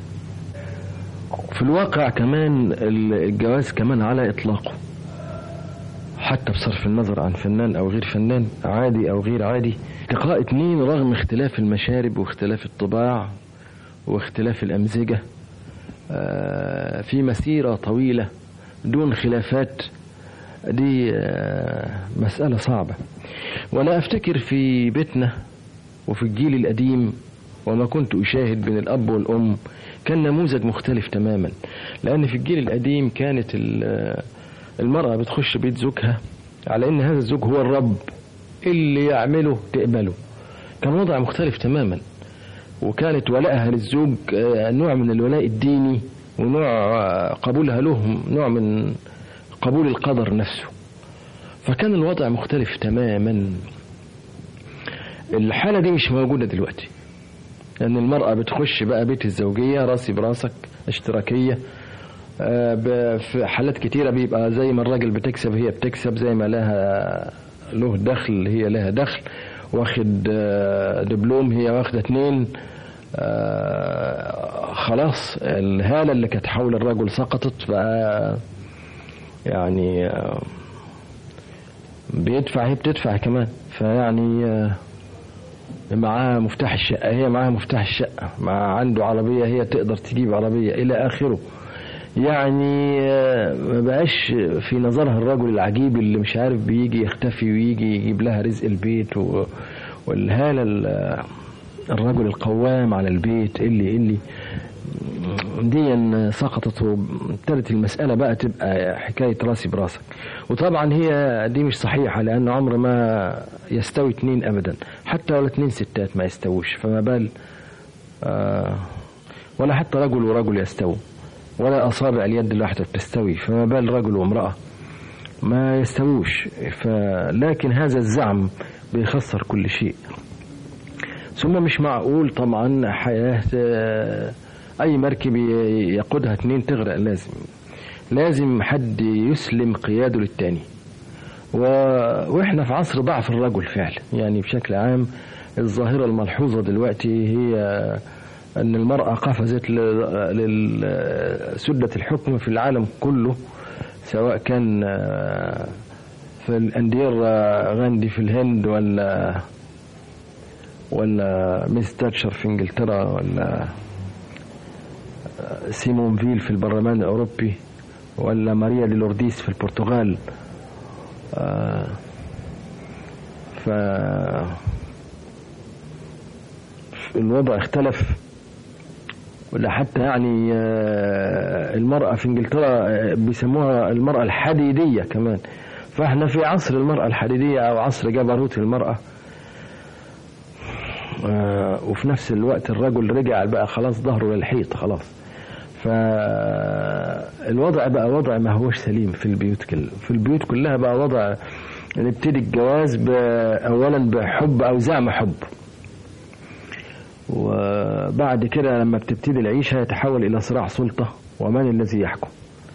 في الواقع كمان الجواز كمان على إطلاقه حتى بصرف النظر عن فنان أو غير فنان عادي أو غير عادي لقاء اتنين رغم اختلاف المشارب واختلاف الطباع واختلاف الأمزجة آه، في مسيرة طويلة دون خلافات دي آه، مسألة صعبة وأنا أفتكر في بيتنا وفي الجيل القديم وما كنت أشاهد بين الأب والأم كان نموذج مختلف تماما لأن في الجيل القديم كانت ال- المرأة بتخش بيت زوجها على أن هذا الزوج هو الرب اللي يعمله تقبله كان وضع مختلف تماما وكانت ولائها للزوج آه، نوع من الولاء الديني ونوع آه، قبولها له نوع من قبول القدر نفسه فكان الوضع مختلف تماما الحالة دي مش موجودة دلوقتي لأن المرأة بتخش بقى بيت الزوجية راسي براسك اشتراكية آه، ب- في حالات كتيرة بيبقى زي ما الراجل بتكسب هي بتكسب زي ما لها له دخل هي لها دخل واخد آه، دبلوم هي واخدة اتنين آه، خلاص الهالة اللي كانت حول الرجل سقطت بقى يعني آه، بيدفع هي بتدفع كمان فيعني آه، معاها مفتاح الشقة هي معاها مفتاح الشقة مع عنده عربية هي تقدر تجيب عربية إلى آخره يعني آه، ما بقاش في نظرها الرجل العجيب اللي مش عارف بيجي يختفي ويجي يجيب لها رزق البيت و- والهالة ال- الرجل القوام على البيت اللي اللي دي سقطت وابتدت المسألة بقى تبقى حكاية راسي براسك وطبعا هي دي مش صحيحة لأن عمر ما يستوي اتنين أبدا حتى ولا اتنين ستات ما يستووش فما بال آه ولا حتى رجل ورجل يستووا ولا أصابع اليد الواحدة بتستوي فما بال رجل وامرأة ما يستووش فلكن هذا الزعم بيخسر كل شيء ثم مش معقول طبعا حياة آه، أي مركب ي- يقودها اتنين تغرق لازم لازم حد يسلم قياده للتاني و... وإحنا في عصر ضعف الرجل فعلا يعني بشكل عام الظاهرة الملحوظة دلوقتي هي أن المرأة قفزت لسدة الحكم في العالم كله سواء كان آه، في الأندير آه، غاندي في الهند ولا ولا ميس تاتشر في انجلترا ولا سيمون فيل في البرلمان الاوروبي ولا ماريا دي لورديس في البرتغال آه، ف الوضع اختلف ولا حتى يعني آه، المرأة في انجلترا آه، بيسموها المرأة الحديدية كمان فاحنا في عصر المرأة الحديدية او عصر جبروت المرأة آه، وفي نفس الوقت الرجل رجع بقى خلاص ظهره للحيط خلاص فالوضع بقى وضع ما هوش سليم في البيوت كل في البيوت كلها بقى وضع نبتدي الجواز ب- اولا بحب او زعم حب وبعد كده لما بتبتدي العيشة يتحول إلى صراع سلطة ومن الذي يحكم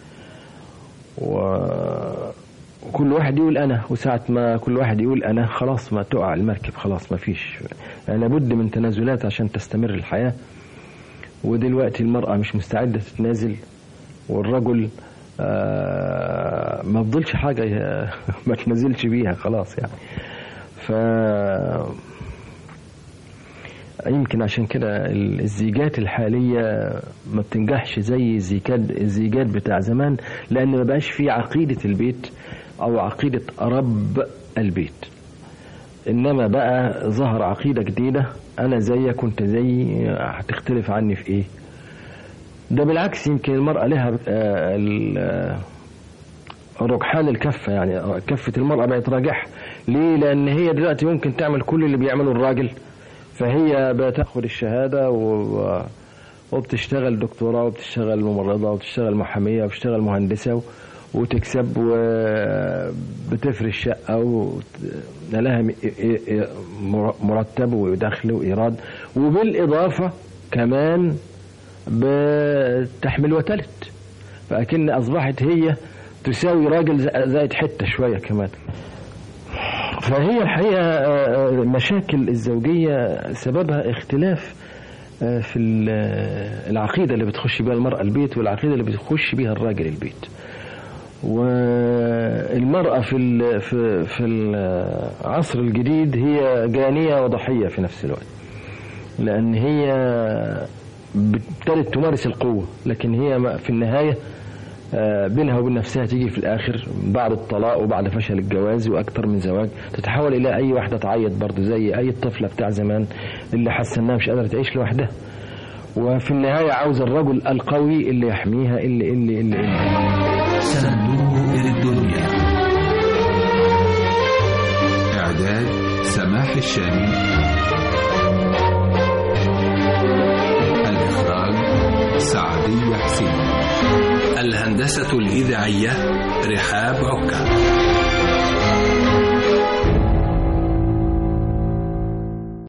و- وكل واحد يقول أنا وساعة ما كل واحد يقول أنا خلاص ما تقع المركب خلاص ما فيش يعني لابد من تنازلات عشان تستمر الحياة ودلوقتي المرأة مش مستعدة تتنازل والرجل آه، ما فضلش حاجة ي- ما تنزلش بيها خلاص يعني ف يمكن عشان كده ال- الزيجات الحالية ما بتنجحش زي الزيجات الزيجات بتاع زمان لأن ما بقاش في عقيدة البيت أو عقيدة رب البيت إنما بقى ظهر عقيدة جديدة أنا زيك وأنت زيي هتختلف عني في إيه ده بالعكس يمكن المرأة لها آه، ال- آه، رجحان الكفة يعني كفة المرأة بقت راجحة ليه لأن هي دلوقتي ممكن تعمل كل اللي بيعمله الراجل فهي بتاخد الشهادة و... وبتشتغل دكتوراه وبتشتغل ممرضة وبتشتغل محامية وبتشتغل مهندسة و... وتكسب وبتفرش شقة ولها مرتب ودخل وإيراد وبالإضافة كمان بتحمل وتلت فأكن أصبحت هي تساوي راجل زائد حتة شوية كمان فهي الحقيقة آه، المشاكل الزوجية سببها اختلاف آه، في ال- آه، العقيدة اللي بتخش بيها المرأة البيت والعقيدة اللي بتخش بيها الراجل البيت والمرأة في ال- في في العصر الجديد هي جانية وضحية في نفس الوقت لأن هي ابتدت تمارس القوة لكن هي ما- في النهاية آه، بينها وبين نفسها تيجي في الآخر بعد الطلاق وبعد فشل الجواز وأكثر من زواج تتحول إلى أي واحدة تعيط برضه زي أي الطفلة بتاع زمان اللي حاسة إنها مش قادرة تعيش لوحدها وفي النهاية عاوز الرجل القوي اللي يحميها اللي اللي اللي, اللي. صندوق الدنيا إعداد سماح الشامي الإخراج سعدية حسين الهندسة الإذاعية رحاب عكا